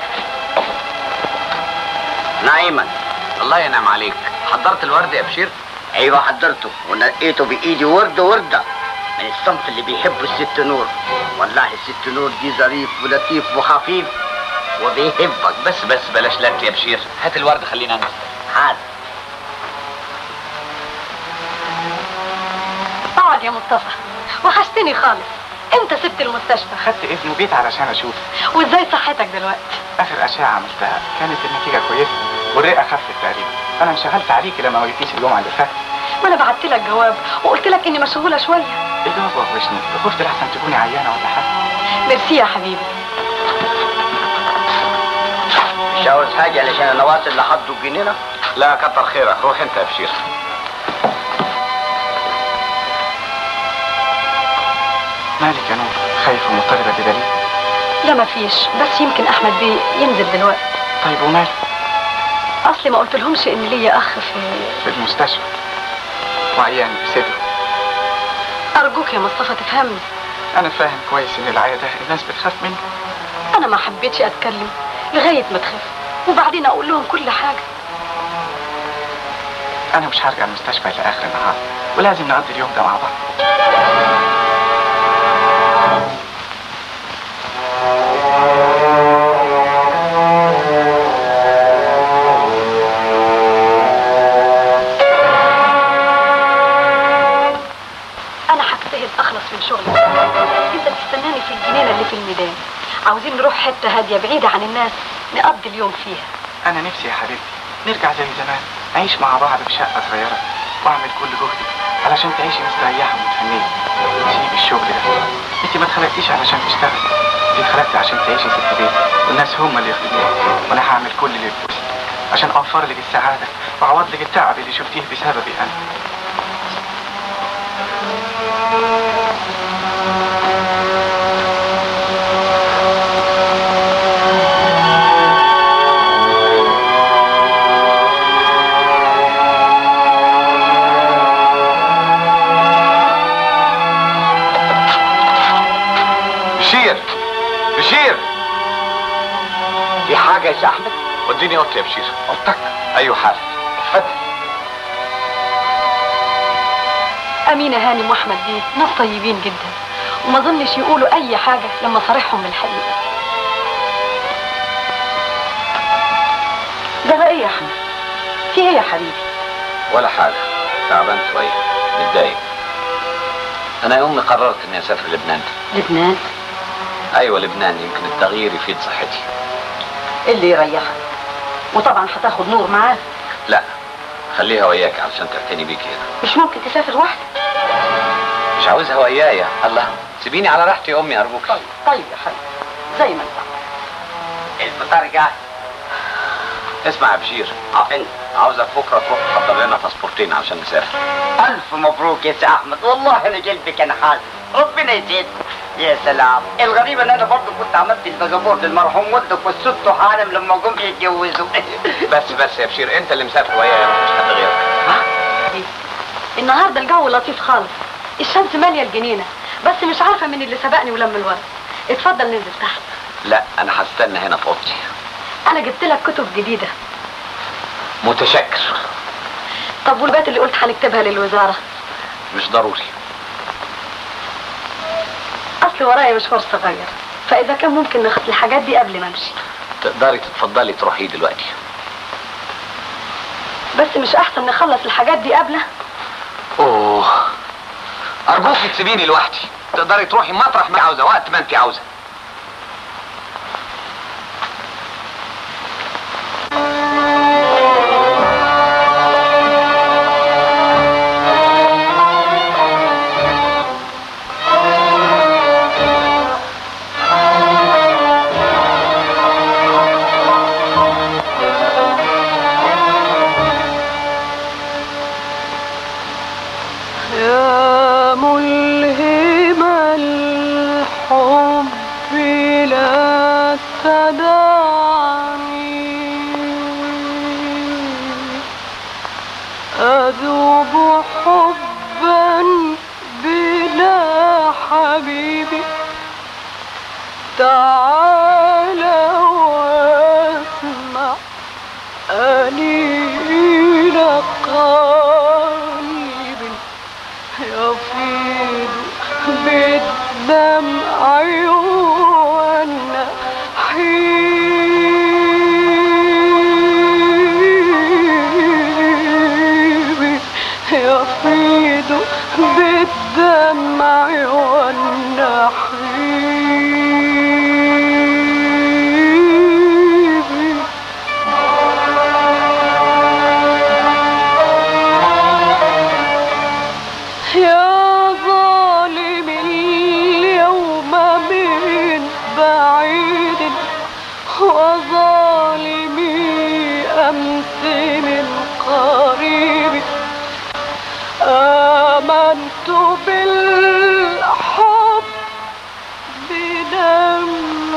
نعيما الله ينعم عليك حضرت الورد يا بشير ايوه حضرته ونقيته بايدي ورده ورده من الصنف اللي بيحبه الست نور والله الست نور دي ظريف ولطيف وخفيف وبيحبك بس بس بلاش لك يا بشير هات الورد خلينا انزل حاضر اقعد يا مصطفى وحشتني خالص امتى سبت المستشفى خدت اذن بيت علشان اشوف وازاي صحتك دلوقتي اخر اشعه عملتها كانت النتيجه كويسه والرئه خفت تقريبا انا انشغلت عليكي لما ما جيتيش الجمعه اللي فاتت ما انا بعت لك جواب وقلت لك اني مشغوله شويه الجواب وحشني خفت لحسن تكوني عيانه ولا حاجه ميرسي يا حبيبي مش عاوز حاجه علشان انا واصل لحد الجنينه لا كتر خيرك روح انت يا بشير مالك يا نور خايفة ومضطربة بدليل لا ما فيش بس يمكن احمد بيه ينزل دلوقتي طيب ومالك اصلي ما قلت لهمش ان ليا اخ في في المستشفى وعيان بصدره ارجوك يا مصطفى تفهمني أنا فاهم كويس إن العيا ده الناس بتخاف منه انا ما حبيتش اتكلم لغايه ما تخف وبعدين اقول لهم كل حاجه أنا مش هرجع المستشفى إلا آخر النهار ولازم نقضي اليوم ده مع بعض انا هجتهد اخلص من شغلي انت تستناني في الجنينه اللي في الميدان عاوزين نروح حته هاديه بعيده عن الناس نقضي اليوم فيها أنا نفسي يا حبيبتي نرجع زي زمان نعيش مع بعض في شقة صغيرة وأعمل كل جهدي علشان تعيشي مستريحة ومتهنية سيب الشغل ده أنت ما اتخلقتيش علشان تشتغلي أنت اتخلقتي عشان تعيشي ست بيت والناس هم اللي يخدموك وأنا هعمل كل اللي في وسعي عشان أوفر لك السعادة وأعوض لك التعب اللي شفتيه بسببي أنا بشير بشير في حاجه يا احمد وديني اوضتي يا بشير اوضتك ايوه حاضر اتفضل امينه هانم واحمد بيه ناس طيبين جدا وما ظنش يقولوا اي حاجه لما صارحهم بالحقيقه ده بقى ايه يا احمد في ايه يا حبيبي ولا حاجة تعبان شوية متضايق أنا يومي قررت إني أسافر لبنان لبنان أيوة لبنان يمكن التغيير يفيد صحتي اللي يريحك وطبعا هتاخد نور معاك لا خليها وياك علشان تعتني بيك هنا مش ممكن تسافر لوحدك مش عاوزها ويايا الله سيبيني على راحتي يا أمي أرجوك طيب طيب يا حبيبي زي ما انت الفطار جاهز اسمع يا بشير عاوزك بكرة تروح تحضر لنا باسبورتين علشان نسافر الف مبروك يا سي احمد والله انا قلبي كان حاسس ربنا يزيد يا سلام الغريب ان انا برضه كنت عملت الباسبور للمرحوم ودك والست حانم لما جم يتجوزوا بس بس يا بشير أنت اللي مسافر ويايا مش حد غيرك النهارده الجو لطيف خالص الشمس ماليه الجنينه بس مش عارفه مين اللي سبقني ولم الورد اتفضل ننزل تحت لا أنا هستنى هنا في أوضتي انا جبت لك كتب جديده متشكر طب والبيت اللي قلت هنكتبها للوزاره مش ضروري اصل ورايا مشوار صغير فاذا كان ممكن ناخد الحاجات دي قبل ما امشي تقدري تتفضلي تروحي دلوقتي بس مش احسن نخلص الحاجات دي قبله اوه ارجوك تسيبيني لوحدي تقدري تروحي مطرح ما عاوزه وقت ما انت عاوزه يا ملهم الحب لا تدعني أذوب حبا بلا حبيبي تعال واسمع أنين قلب يفيض بالدمع والنحيب يفيض بالدمع والنحيب من قريب آمنت بالحب لم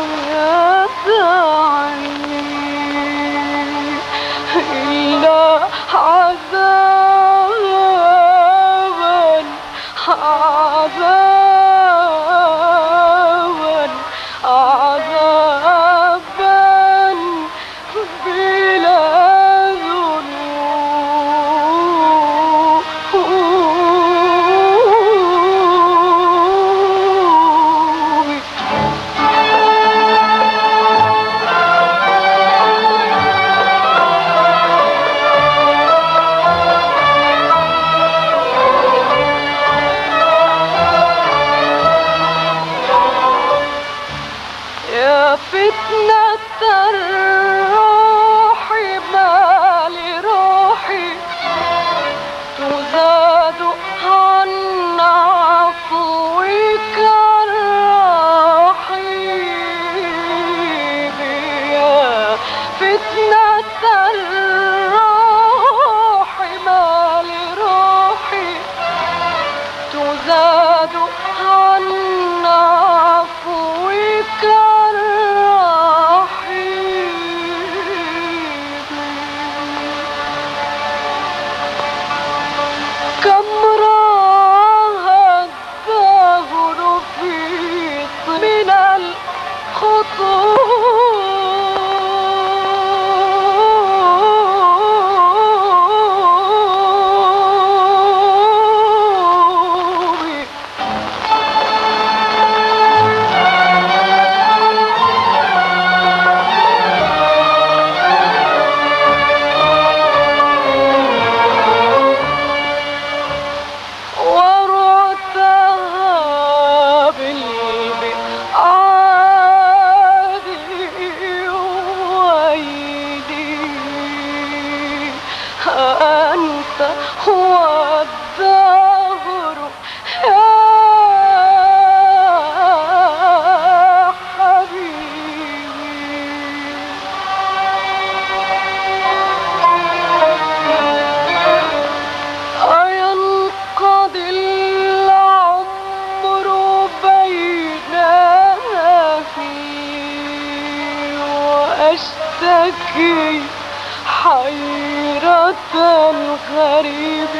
يدعني إلا عذابا عذابا عذابا بلا ذنوب يا فتنة الروح ما لروحي تزاد عن عفوك الرحيم يا فتنة الروح ما لروحي تزاد عن عفوك الرحيم كم راها الدهر في من الخطوب ورعتها بالبعاد ويلي أنت هو الدهر يا حبيبي أينقضي العمر بيننا وأشتكي حيرة الغريب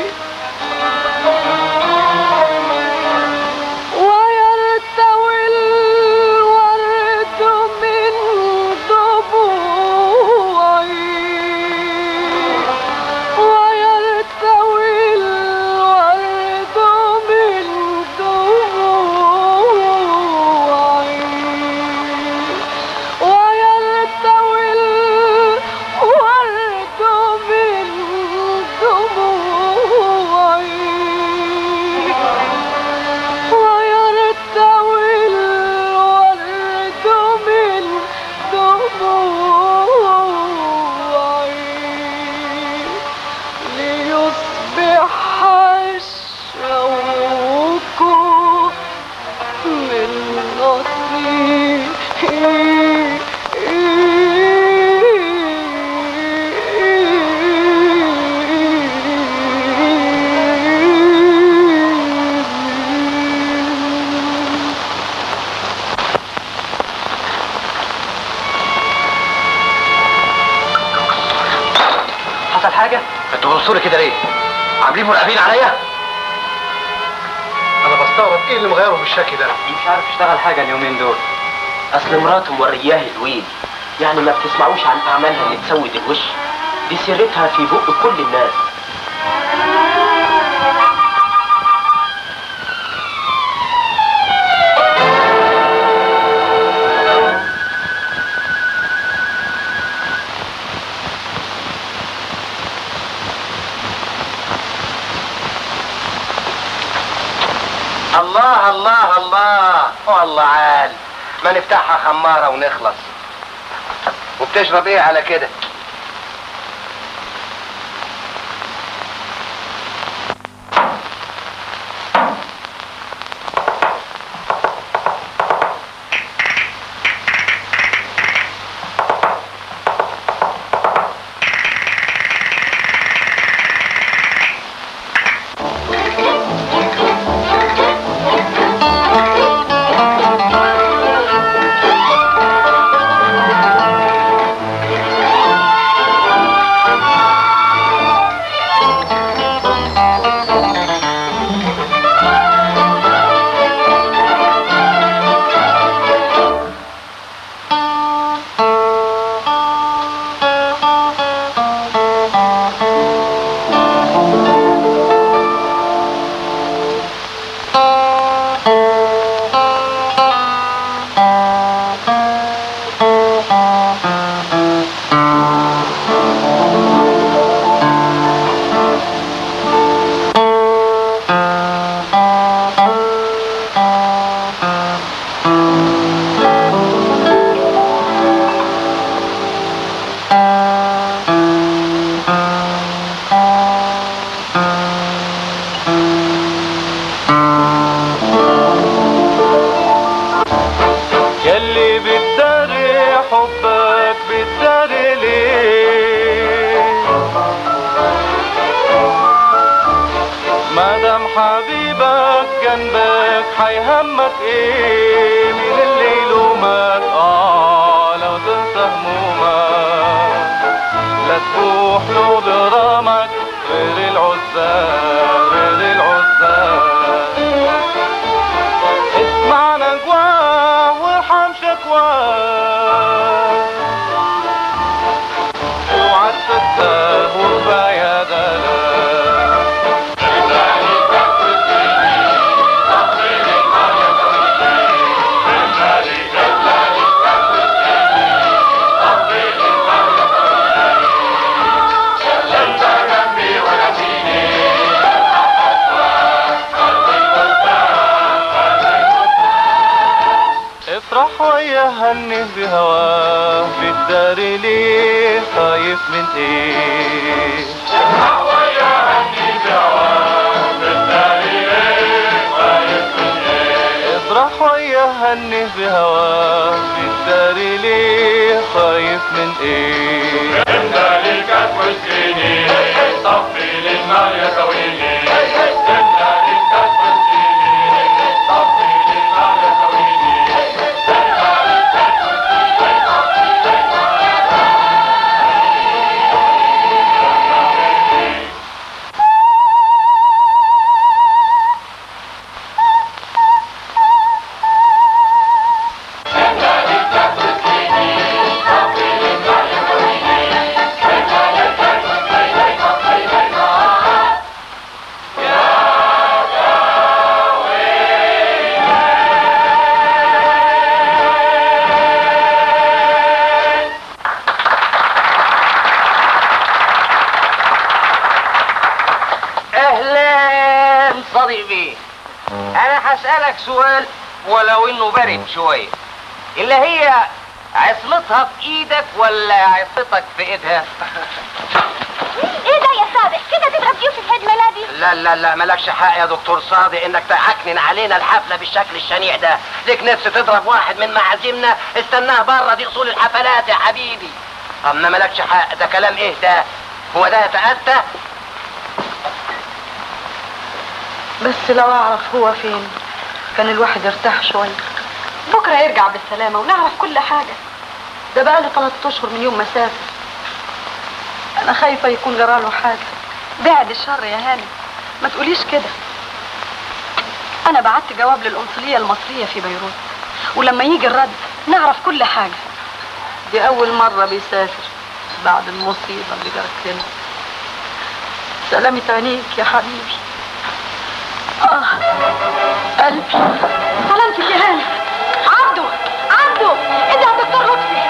ويرتوي الورد من ضبوعي ويرتوي الورد من دموعي ويرتوي الورد من دموعي ويرتوي الورد من دموعي ليصبح الشوق من نصيب حصل حاجة؟ انتوا بتبصوا لي كده ليه؟ عاملين مراقبين عليا؟ انا بستغرب ايه اللي مغيره بالشكل ده؟ مش عارف اشتغل حاجة اليومين دول اصل مراته مورياه الويل يعني ما بتسمعوش عن اعمالها اللي تسود الوش دي سيرتها في بق كل الناس الله الله الله والله عال ما نفتحها خمارة ونخلص وبتشرب ايه على كده وحبيبك جنبك هيهمك ايه من اللي يلومك اه لو تنسى همومك لا تبوح له برامك غير العزال غير العزال اسمع نجواه وارحم شكواه اوعى تصدق وكفايه دلال افرح ويا هنه بهواه بتداري ليه خايف من ايه افرح ويا هنه بهواه بتداري ليه خايف من ايه افرح ويا هنه بهواه بتداري ليه خايف من ايه انت ليك تسقيني صفي للنار يا كويني انت ليك تسقيني صفي للنار يا كويني اهلا صديقي انا هسألك سؤال ولو انه برد شوية اللي هي عصمتها في ايدك ولا عصتك في ايدها ايه ده يا صادق كده تضرب ضيوف في عيد ميلادي لا لا لا مالكش حق يا دكتور صادق انك تعكنن علينا الحفلة بالشكل الشنيع ده ليك نفس تضرب واحد من معازيمنا استناه بره دي اصول الحفلات يا حبيبي اما مالكش حق ده كلام ايه ده هو ده يتأتى بس لو اعرف هو فين كان الواحد ارتاح شويه بكره يرجع بالسلامه ونعرف كل حاجه ده بقى له ثلاث اشهر من يوم ما سافر انا خايفه يكون جراله حاجه بعد الشر يا هاني ما تقوليش كده انا بعت جواب للقنصليه المصريه في بيروت ولما يجي الرد نعرف كل حاجه دي اول مره بيسافر بعد المصيبه اللي جرت لنا سلامة عينيك يا حبيبي آه قلبي سلامتك يا هاني عبده عبده انت يا دكتور لطفي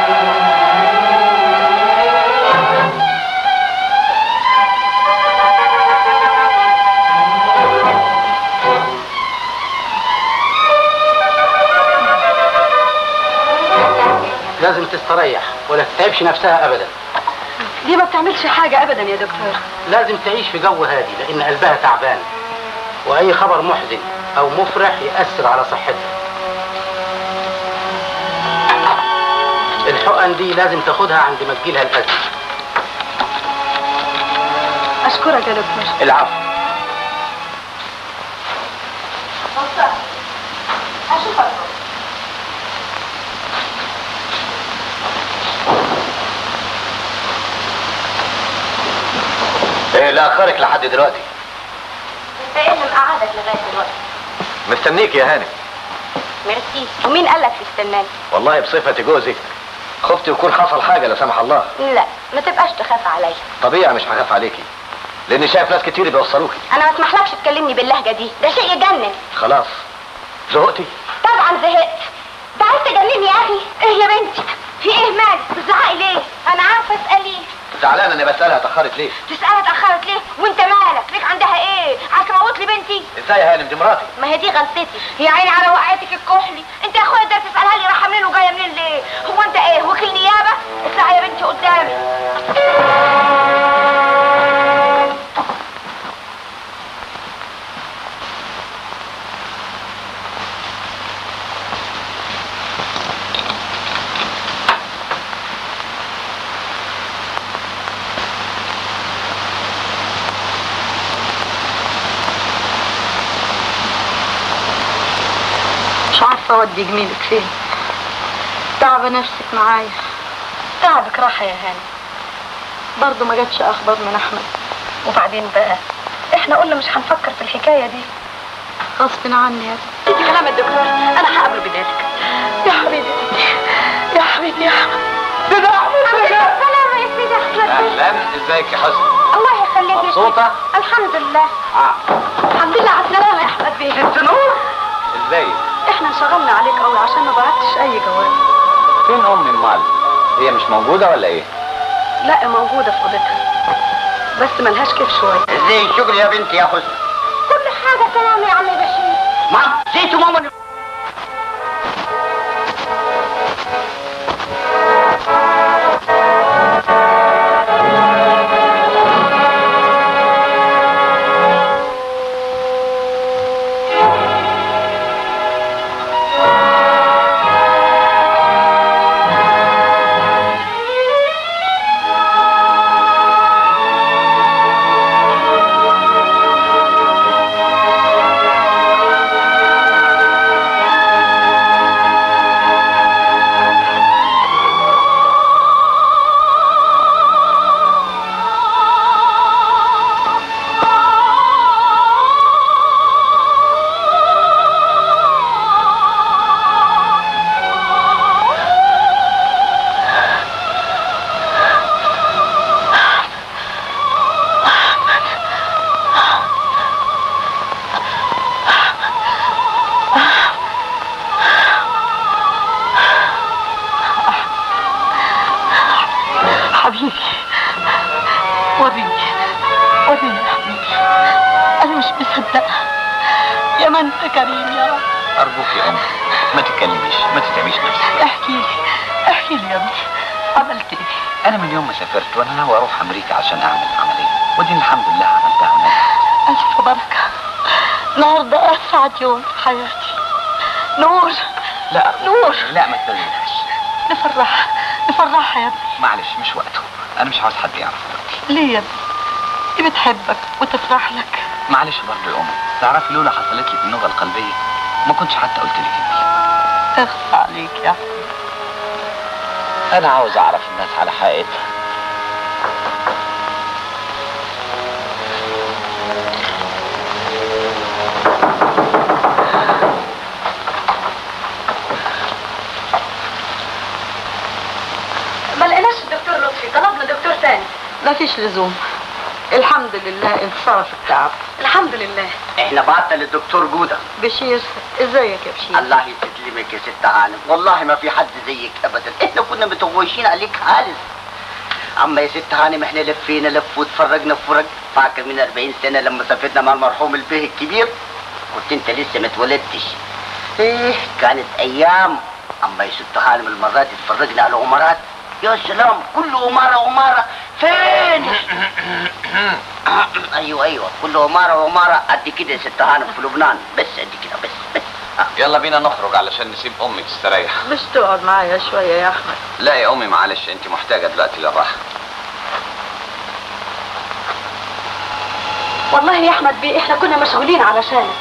لازم تستريح ولا تتعبش نفسها ابدا دي ما بتعملش حاجة أبدا يا دكتور لازم تعيش في جو هادي لان قلبها تعبان واي خبر محزن او مفرح ياثر على صحتها الحقن دي لازم تاخدها عند ما تجيلها الازمه أشكرك يا دكتور العفو أشوفك ايه اللي اخرك لحد دلوقتي انت ايه اللي مقعدك لغايه دلوقتي مستنيك يا هانم ميرسي ومين قال لك تستناني والله بصفتي جوزك خفت يكون حصل حاجه لا سمح الله لا ما تبقاش تخاف عليا طبيعي مش هخاف عليكي لاني شايف ناس كتير بيوصلوكي انا ما اسمحلكش تكلمني باللهجه دي ده شيء يجنن خلاص زهقتي طبعا زهقت انت عايز تجنني يا اخي ايه يا بنتي في ايه مالك بتزعقي ليه انا عارفه اساليه زعلان اني بسالها اتاخرت ليه تسالها اتاخرت ليه وانت مالك ليك عندها ايه عايز تموت لي بنتي ازاي يا هانم دي مراتي ما هي دي غلطتي يا عيني على وقعتك الكحلي انت يا اخويا ده تسالها لي رايحه منين وجايه منين ليه هو انت ايه وكيل نيابه اطلعي يا بنتي قدامي عارفه اودي جميلك فين تعب نفسك معايا تعبك راحة يا هاني برضه ما جاتش اخبار من احمد وبعدين بقى احنا قلنا مش هنفكر في الحكاية دي غصب عني يا انت كلام الدكتور انا هقابله بذاتك يا حبيبي يا حبيبي يا احمد ده احمد سلام يا سيدي احمد اهلا ازيك يا حسن الله يخليك يا مبسوطة؟ سيدي. الحمد لله اه الحمد لله على السلامة يا احمد بيه انت نور ازيك احنا انشغلنا عليك قوي عشان ما بعتش اي جواب فين امي امال هي مش موجودة ولا ايه لا موجوده في اوضتها بس ملهاش كيف شويه ازاي الشغل يا بنتي يا حسن كل حاجة تمام يا عم بشير مام نسيتوا ماما حبيبي وريني وريني يا حبيبي انا مش مصدقه يا ما انت كريم يا رب ارجوك يا امي ما تتكلميش ما تتعبيش نفسك احكي لي احكي لي يا ابني عملت ايه انا من يوم ما سافرت وانا ناوي اروح امريكا عشان اعمل عمليه ودي الحمد لله عملتها هناك الف بركه النهارده اسعد يوم في حياتي نور لا أرجوك. نور لا ما تبالغيش نفرح نفرحها يا ابني معلش مش وقته انا مش عاوز حد يعرف دلوقتي ليه يا ابني دي بتحبك وتفرح لك معلش برضه يا امي تعرفي لولا حصلت لي النوبه القلبيه ما كنتش حتى قلت لك انت اخفى عليك يا أحمد. انا عاوز اعرف الناس على حقيقتها ما لقيناش الدكتور لطفي طلبنا دكتور تاني مفيش لزوم الحمد لله انصرف التعب الحمد لله احنا بعتنا للدكتور جودة بشير ازيك يا بشير الله يسلمك يا ست هانم والله ما في حد زيك ابدا احنا كنا متغوشين عليك خالص اما يا ست هانم احنا لفينا لف واتفرجنا في فرج فاكر من 40 سنه لما سافرنا مع المرحوم البيه الكبير كنت انت لسه ما اتولدتش ايه كانت ايام اما يا ست هانم المره دي اتفرجنا على عمارات يا سلام كل عماره عماره فين ايوه ايوه كل عماره وعماره قد كده يا ست هانم في لبنان بس قد كده بس بس يلا بينا نخرج علشان نسيب امي تستريح مش تقعد معايا شويه يا احمد لا يا امي معلش انت محتاجه دلوقتي للراحه والله يا احمد بيه احنا كنا مشغولين علشانك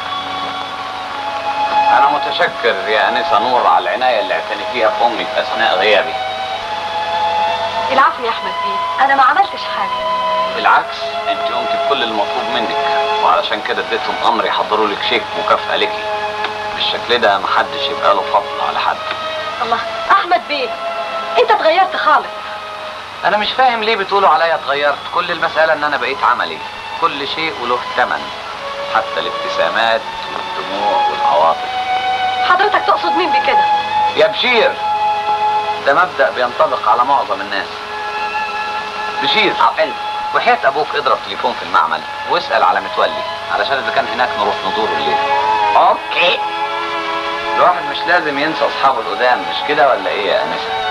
انا متشكر يا انسه نور على العنايه اللي اعتنيتيها بامي في اثناء غيابي العفو يا احمد بيه انا ما عملتش حاجه بالعكس انت قمت بكل المطلوب منك وعلشان كده اديتهم امر يحضروا لك شيك مكافاه ليكي بالشكل ده محدش يبقى له فضل على حد الله احمد بيه انت اتغيرت خالص انا مش فاهم ليه بتقولوا عليا اتغيرت كل المساله ان انا بقيت عملي كل شيء وله ثمن حتى الابتسامات والدموع والعواطف حضرتك تقصد مين بكده يا بشير ده مبدأ بينطبق على معظم الناس بشير عقل وحياة ابوك اضرب تليفون في المعمل واسأل على متولي علشان اذا كان هناك نروح ندور الليل اوكي الواحد مش لازم ينسى اصحابه القدام مش كده ولا ايه يا انسه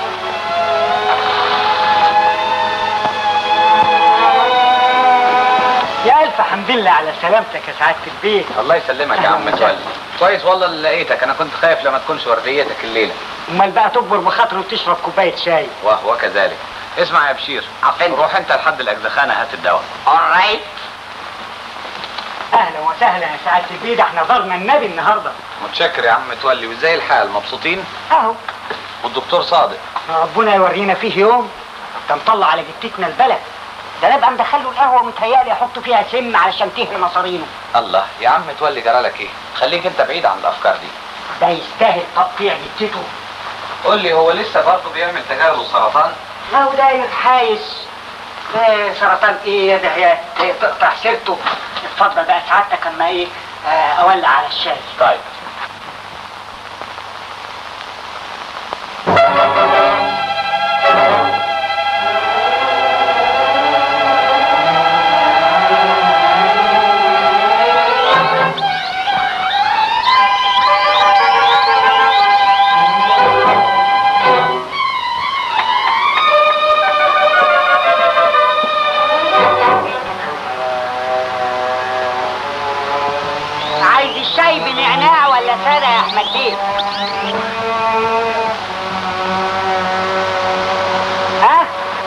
يا الف حمد لله على سلامتك يا سعاده البيت الله يسلمك يا عم متولي كويس والله اللي لقيتك انا كنت خايف لما تكونش ورديتك الليله امال بقى تكبر بخاطره وتشرب كوبايه شاي وهو كذلك اسمع يا بشير روح انت لحد الاجزخانه هات الدواء alright اهلا وسهلا يا سعاده البيت احنا زرنا النبي النهارده متشكر يا عم متولي وازاي الحال مبسوطين اهو والدكتور صادق ربنا يورينا فيه يوم ده مطلع على جتتنا البلد ده نبقى مدخله القهوه متهيألي يحط فيها سم علشان تهري مصارينه الله يا عم متولي جرالك ايه خليك انت بعيد عن الافكار دي ده يستاهل تقطيع جتته قول لي هو لسه برضه بيعمل تجارب السرطان لو داير حايس ده سرطان ايه ده يا ده تقطع سيرته اتفضل بقى سعادتك اما ايه آه، اولع على الشاي طيب عايز الشاي بنعناع ولا ساده يا احمد بيه ها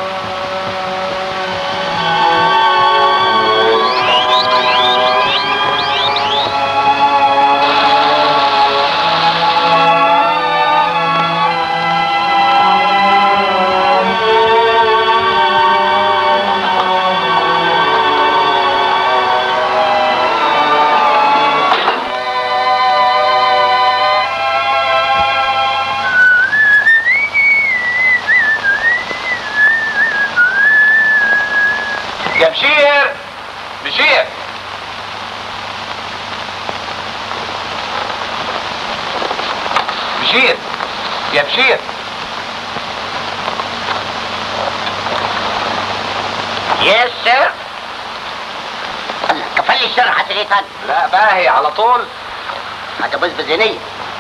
يا بشير بشير بشير يا بشير يس سير كفل لي الشر حتى ليه تاني لا باهي على طول حاجه بس بزينيه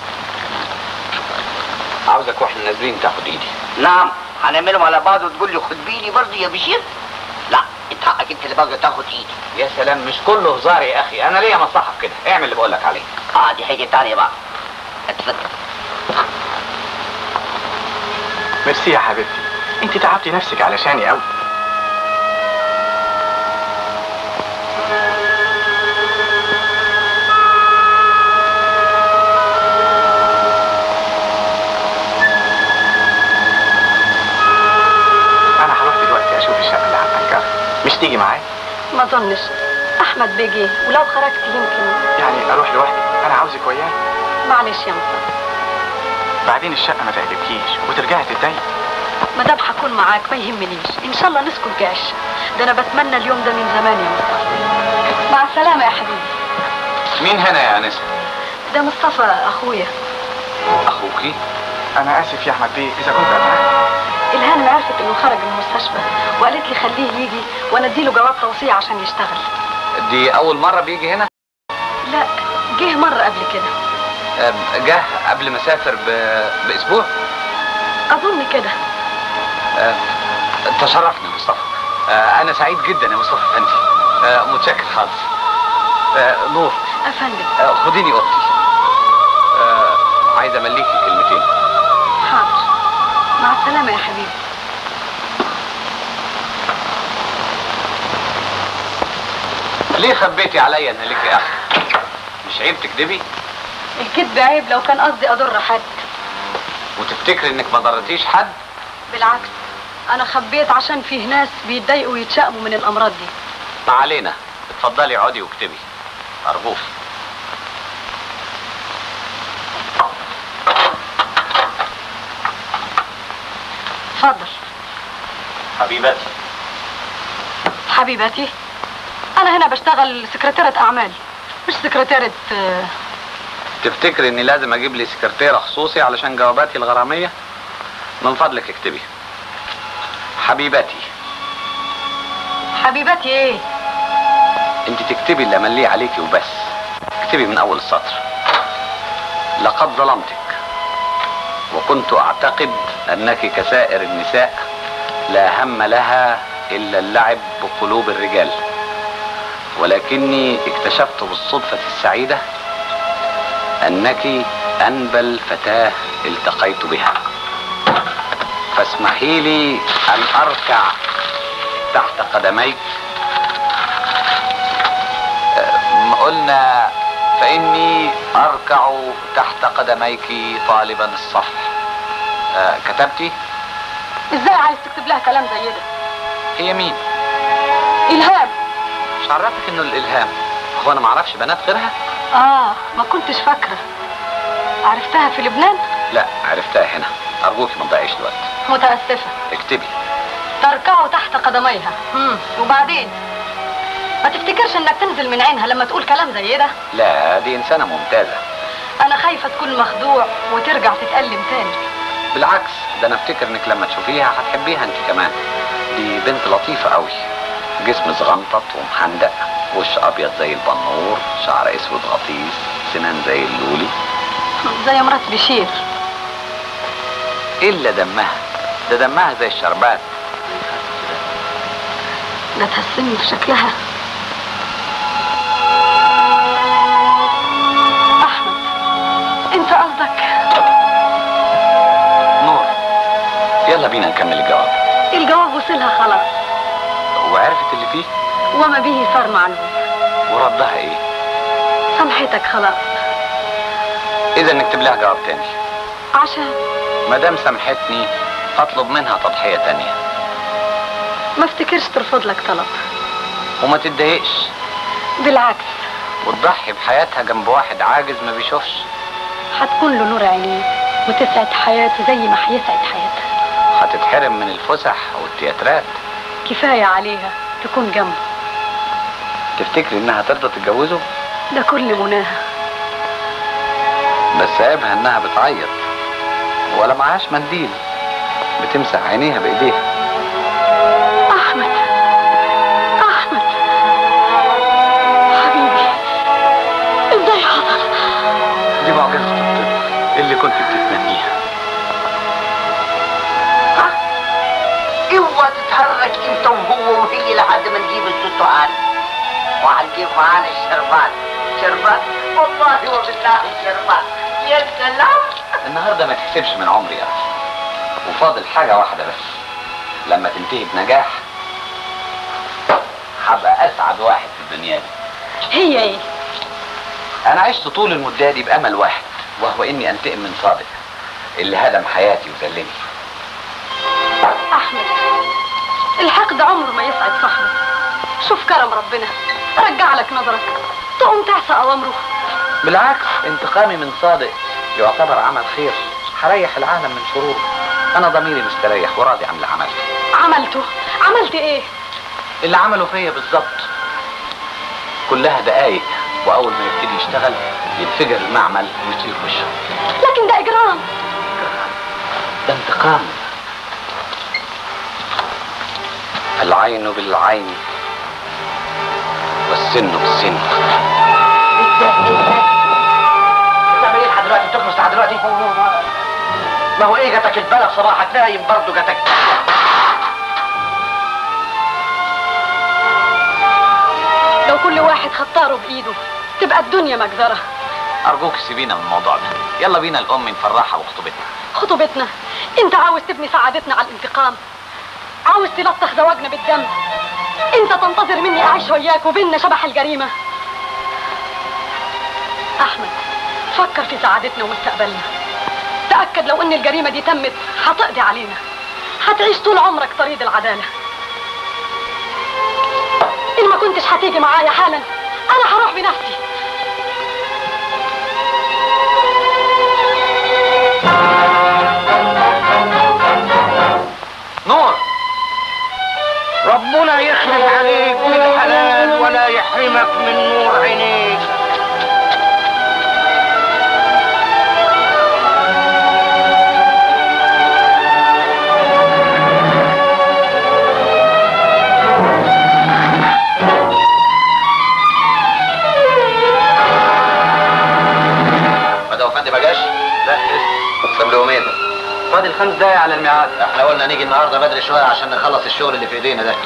عاوزك واحنا نازلين تاخد ايدي نعم هنعملهم على بعض وتقول لي خد بيني برضه يا بشير لا انت حقك انت اللي بقى تاخد ايدي يا سلام مش كله هزار يا اخي انا ليا مصلحه في كده اعمل اللي بقول لك عليه اه دي حاجه تانية بقى اتفضل ميرسي يا حبيبتي انت تعبتي نفسك علشاني قوي انا هروح دلوقتي اشوف الشقه اللي على الانجار مش تيجي معايا ما اظنش احمد بيجي ولو خرجت يمكن يعني اروح لوحدي انا عاوزك وياي معلش يا مصطفى بعدين الشقه ما تعجبكيش وترجعي تتضايقي ما دام هكون معاك ما يهمنيش ان شاء الله نسكن جاش ده انا بتمنى اليوم ده من زمان يا مصطفى مع السلامه يا حبيبي مين هنا يا انسه ده مصطفى اخويا اخوكي انا اسف يا احمد بيه اذا كنت اتعب الهان عرفت انه خرج من المستشفى وقالت لي خليه يجي وانا اديله جواب توصيه عشان يشتغل دي اول مره بيجي هنا لا جه مره قبل كده آه، جه قبل ما اسافر ب... باسبوع اظن كده آه، تشرفني يا مصطفى آه، انا سعيد جدا يا مصطفى افندي آه، متشكر خالص آه، نور افندم آه، خديني اوضتي آه، عايز امليكي كلمتين حاضر مع السلامه يا حبيبي ليه خبيتي عليا ان ليكي اخ مش عيب تكدبي الكذب عيب لو كان قصدي اضر حد وتفتكري انك ما ضرتيش حد بالعكس انا خبيت عشان فيه ناس بيتضايقوا ويتشائموا من الامراض دي ما علينا اتفضلي اقعدي واكتبي ارجوك اتفضل حبيبتي حبيبتي انا هنا بشتغل سكرتيرة اعمال مش سكرتيرة آه، تفتكري اني لازم اجيب لي سكرتيره خصوصي علشان جواباتي الغراميه من فضلك اكتبي حبيبتي حبيبتي ايه انت تكتبي اللي امليه عليكي وبس اكتبي من اول السطر لقد ظلمتك وكنت اعتقد انك كسائر النساء لا هم لها الا اللعب بقلوب الرجال ولكني اكتشفت بالصدفه السعيده انك انبل فتاه التقيت بها فاسمحي لي ان اركع تحت قدميك أه، ما قلنا فإني أركع تحت قدميك طالبا الصفح آه كتبتي ازاي عايز تكتب لها كلام زي ده هي مين الهام مش عرفك انه الالهام هو انا معرفش بنات غيرها اه ما كنتش فاكره عرفتها في لبنان لا عرفتها هنا ارجوك ما تضيعيش الوقت متاسفه اكتبي تركع تحت قدميها مم. وبعدين ما تفتكرش انك تنزل من عينها لما تقول كلام زي ده لا دي انسانه ممتازه انا خايفه تكون مخدوع وترجع تتألم تاني بالعكس ده انا افتكر انك لما تشوفيها هتحبيها انت كمان دي بنت لطيفه قوي جسم صغنطط ومحندق وش ابيض زي البنور شعر اسود غطيس سنان زي اللولي زي مرات بشير الا دمها ده دمها زي الشربات ده تهزمني في شكلها احمد انت قصدك نور يلا بينا نكمل الجواب الجواب وصلها خلاص وعرفت اللي فيه وما به صار معلوم وردها ايه سامحتك خلاص اذا نكتب لها جواب تاني عشان ما دام سامحتني اطلب منها تضحيه تانيه ما افتكرش ترفض لك طلب وما تتضايقش بالعكس وتضحي بحياتها جنب واحد عاجز ما بيشوفش هتكون له نور عينيه وتسعد حياته زي ما هيسعد حياتها هتتحرم من الفسح والتياترات كفايه عليها تكون جنبه تفتكري انها ترضى تتجوزه ده كل مناها بس عيبها انها بتعيط ولا معهاش منديل بتمسح عينيها بايديها احمد احمد حبيبي ازاي حصل دي معجزة الطب اللي كنت بتتمنيها اوعى تتحرك انت وهو وهي لحد ما نجيب التوتوهات وهنجيب معانا الشربات شربات والله وبالله شربات يا سلام النهارده ما تحسبش من عمري يا رب وفاضل حاجة واحدة بس لما تنتهي بنجاح هبقى أسعد واحد في الدنيا دي هي ايه أنا عشت طول المدة دي بأمل واحد وهو إني أنتقم من صادق اللي هدم حياتي وذلني احمد الحقد عمره ما يسعد صاحبه شوف كرم ربنا رجع لك نظرك تقوم تعصى اوامره بالعكس انتقامي من صادق يعتبر عمل خير هريح العالم من شروره أنا ضميري مستريح وراضي عن اللي عملته عملته عملت ايه اللي عمله فيا بالظبط كلها دقايق وأول ما يبتدي يشتغل ينفجر المعمل ويطير وشه لكن ده اجرام ده انتقام العين بالعين والسن بالسن بتعمل ايه لحد دلوقتي بتكنس لحد دلوقتي ما هو ايه جاتك البلد صباحك نايم برضه جاتك لو كل واحد خطاره بايده تبقى الدنيا مجزره أرجوك سيبينا من الموضوع ده يلا بينا الأم نفرحها وخطوبتها خطوبتنا انت عاوز تبني سعادتنا على الانتقام عاوز تلطخ زواجنا بالدم انت تنتظر مني اعيش وياك وبيننا شبح الجريمه احمد فكر في سعادتنا ومستقبلنا تاكد لو ان الجريمه دي تمت هتقضي علينا هتعيش طول عمرك طريق العداله ان ما كنتش هتيجي معايا حالا انا هروح بنفسي نور ربنا يخلف عليك بالحلال ولا يحرمك من نور عينيك بدأ افندي ما جاش؟ لا لسه طب له يومين فاضل خمس دقايق على الميعاد احنا قلنا نيجي النهارده بدري شويه عشان نخلص الشغل اللي في ايدينا ده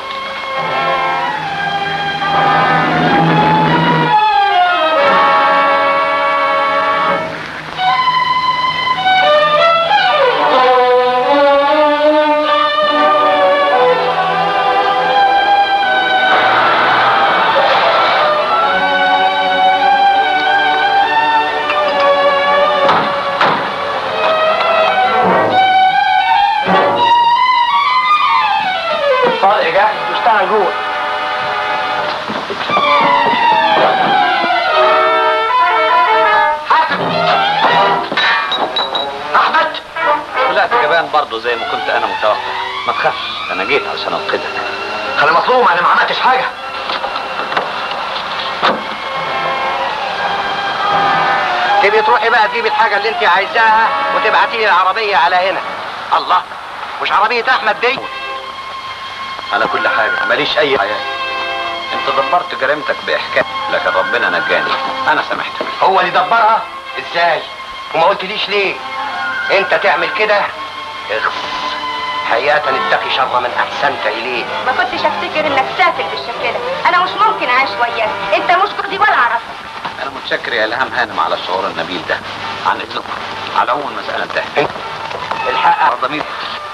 برضه زي ما كنت انا متوقع ما تخافش انا جيت عشان انقذك انا مظلوم انا ما عملتش حاجه تبي تروحي بقى تجيبي الحاجه اللي انت عايزاها وتبعتي لي العربيه على هنا الله مش عربيه احمد دي على كل حاجه ماليش اي حياه انت دبرت جريمتك باحكام لكن ربنا نجاني انا سامحت فيك هو اللي دبرها ازاي وما قلتليش ليه انت تعمل كده اخس حقيقة اتقي شر من احسنت اليه ما كنتش افتكر انك سافل بالشكل ده انا مش ممكن اعيش وياك انت مش كردي ولا اعرفك انا متشكر يا الهام هانم على الشعور النبيل ده عن اذنكم على العموم المساله انتهت الحق ضمير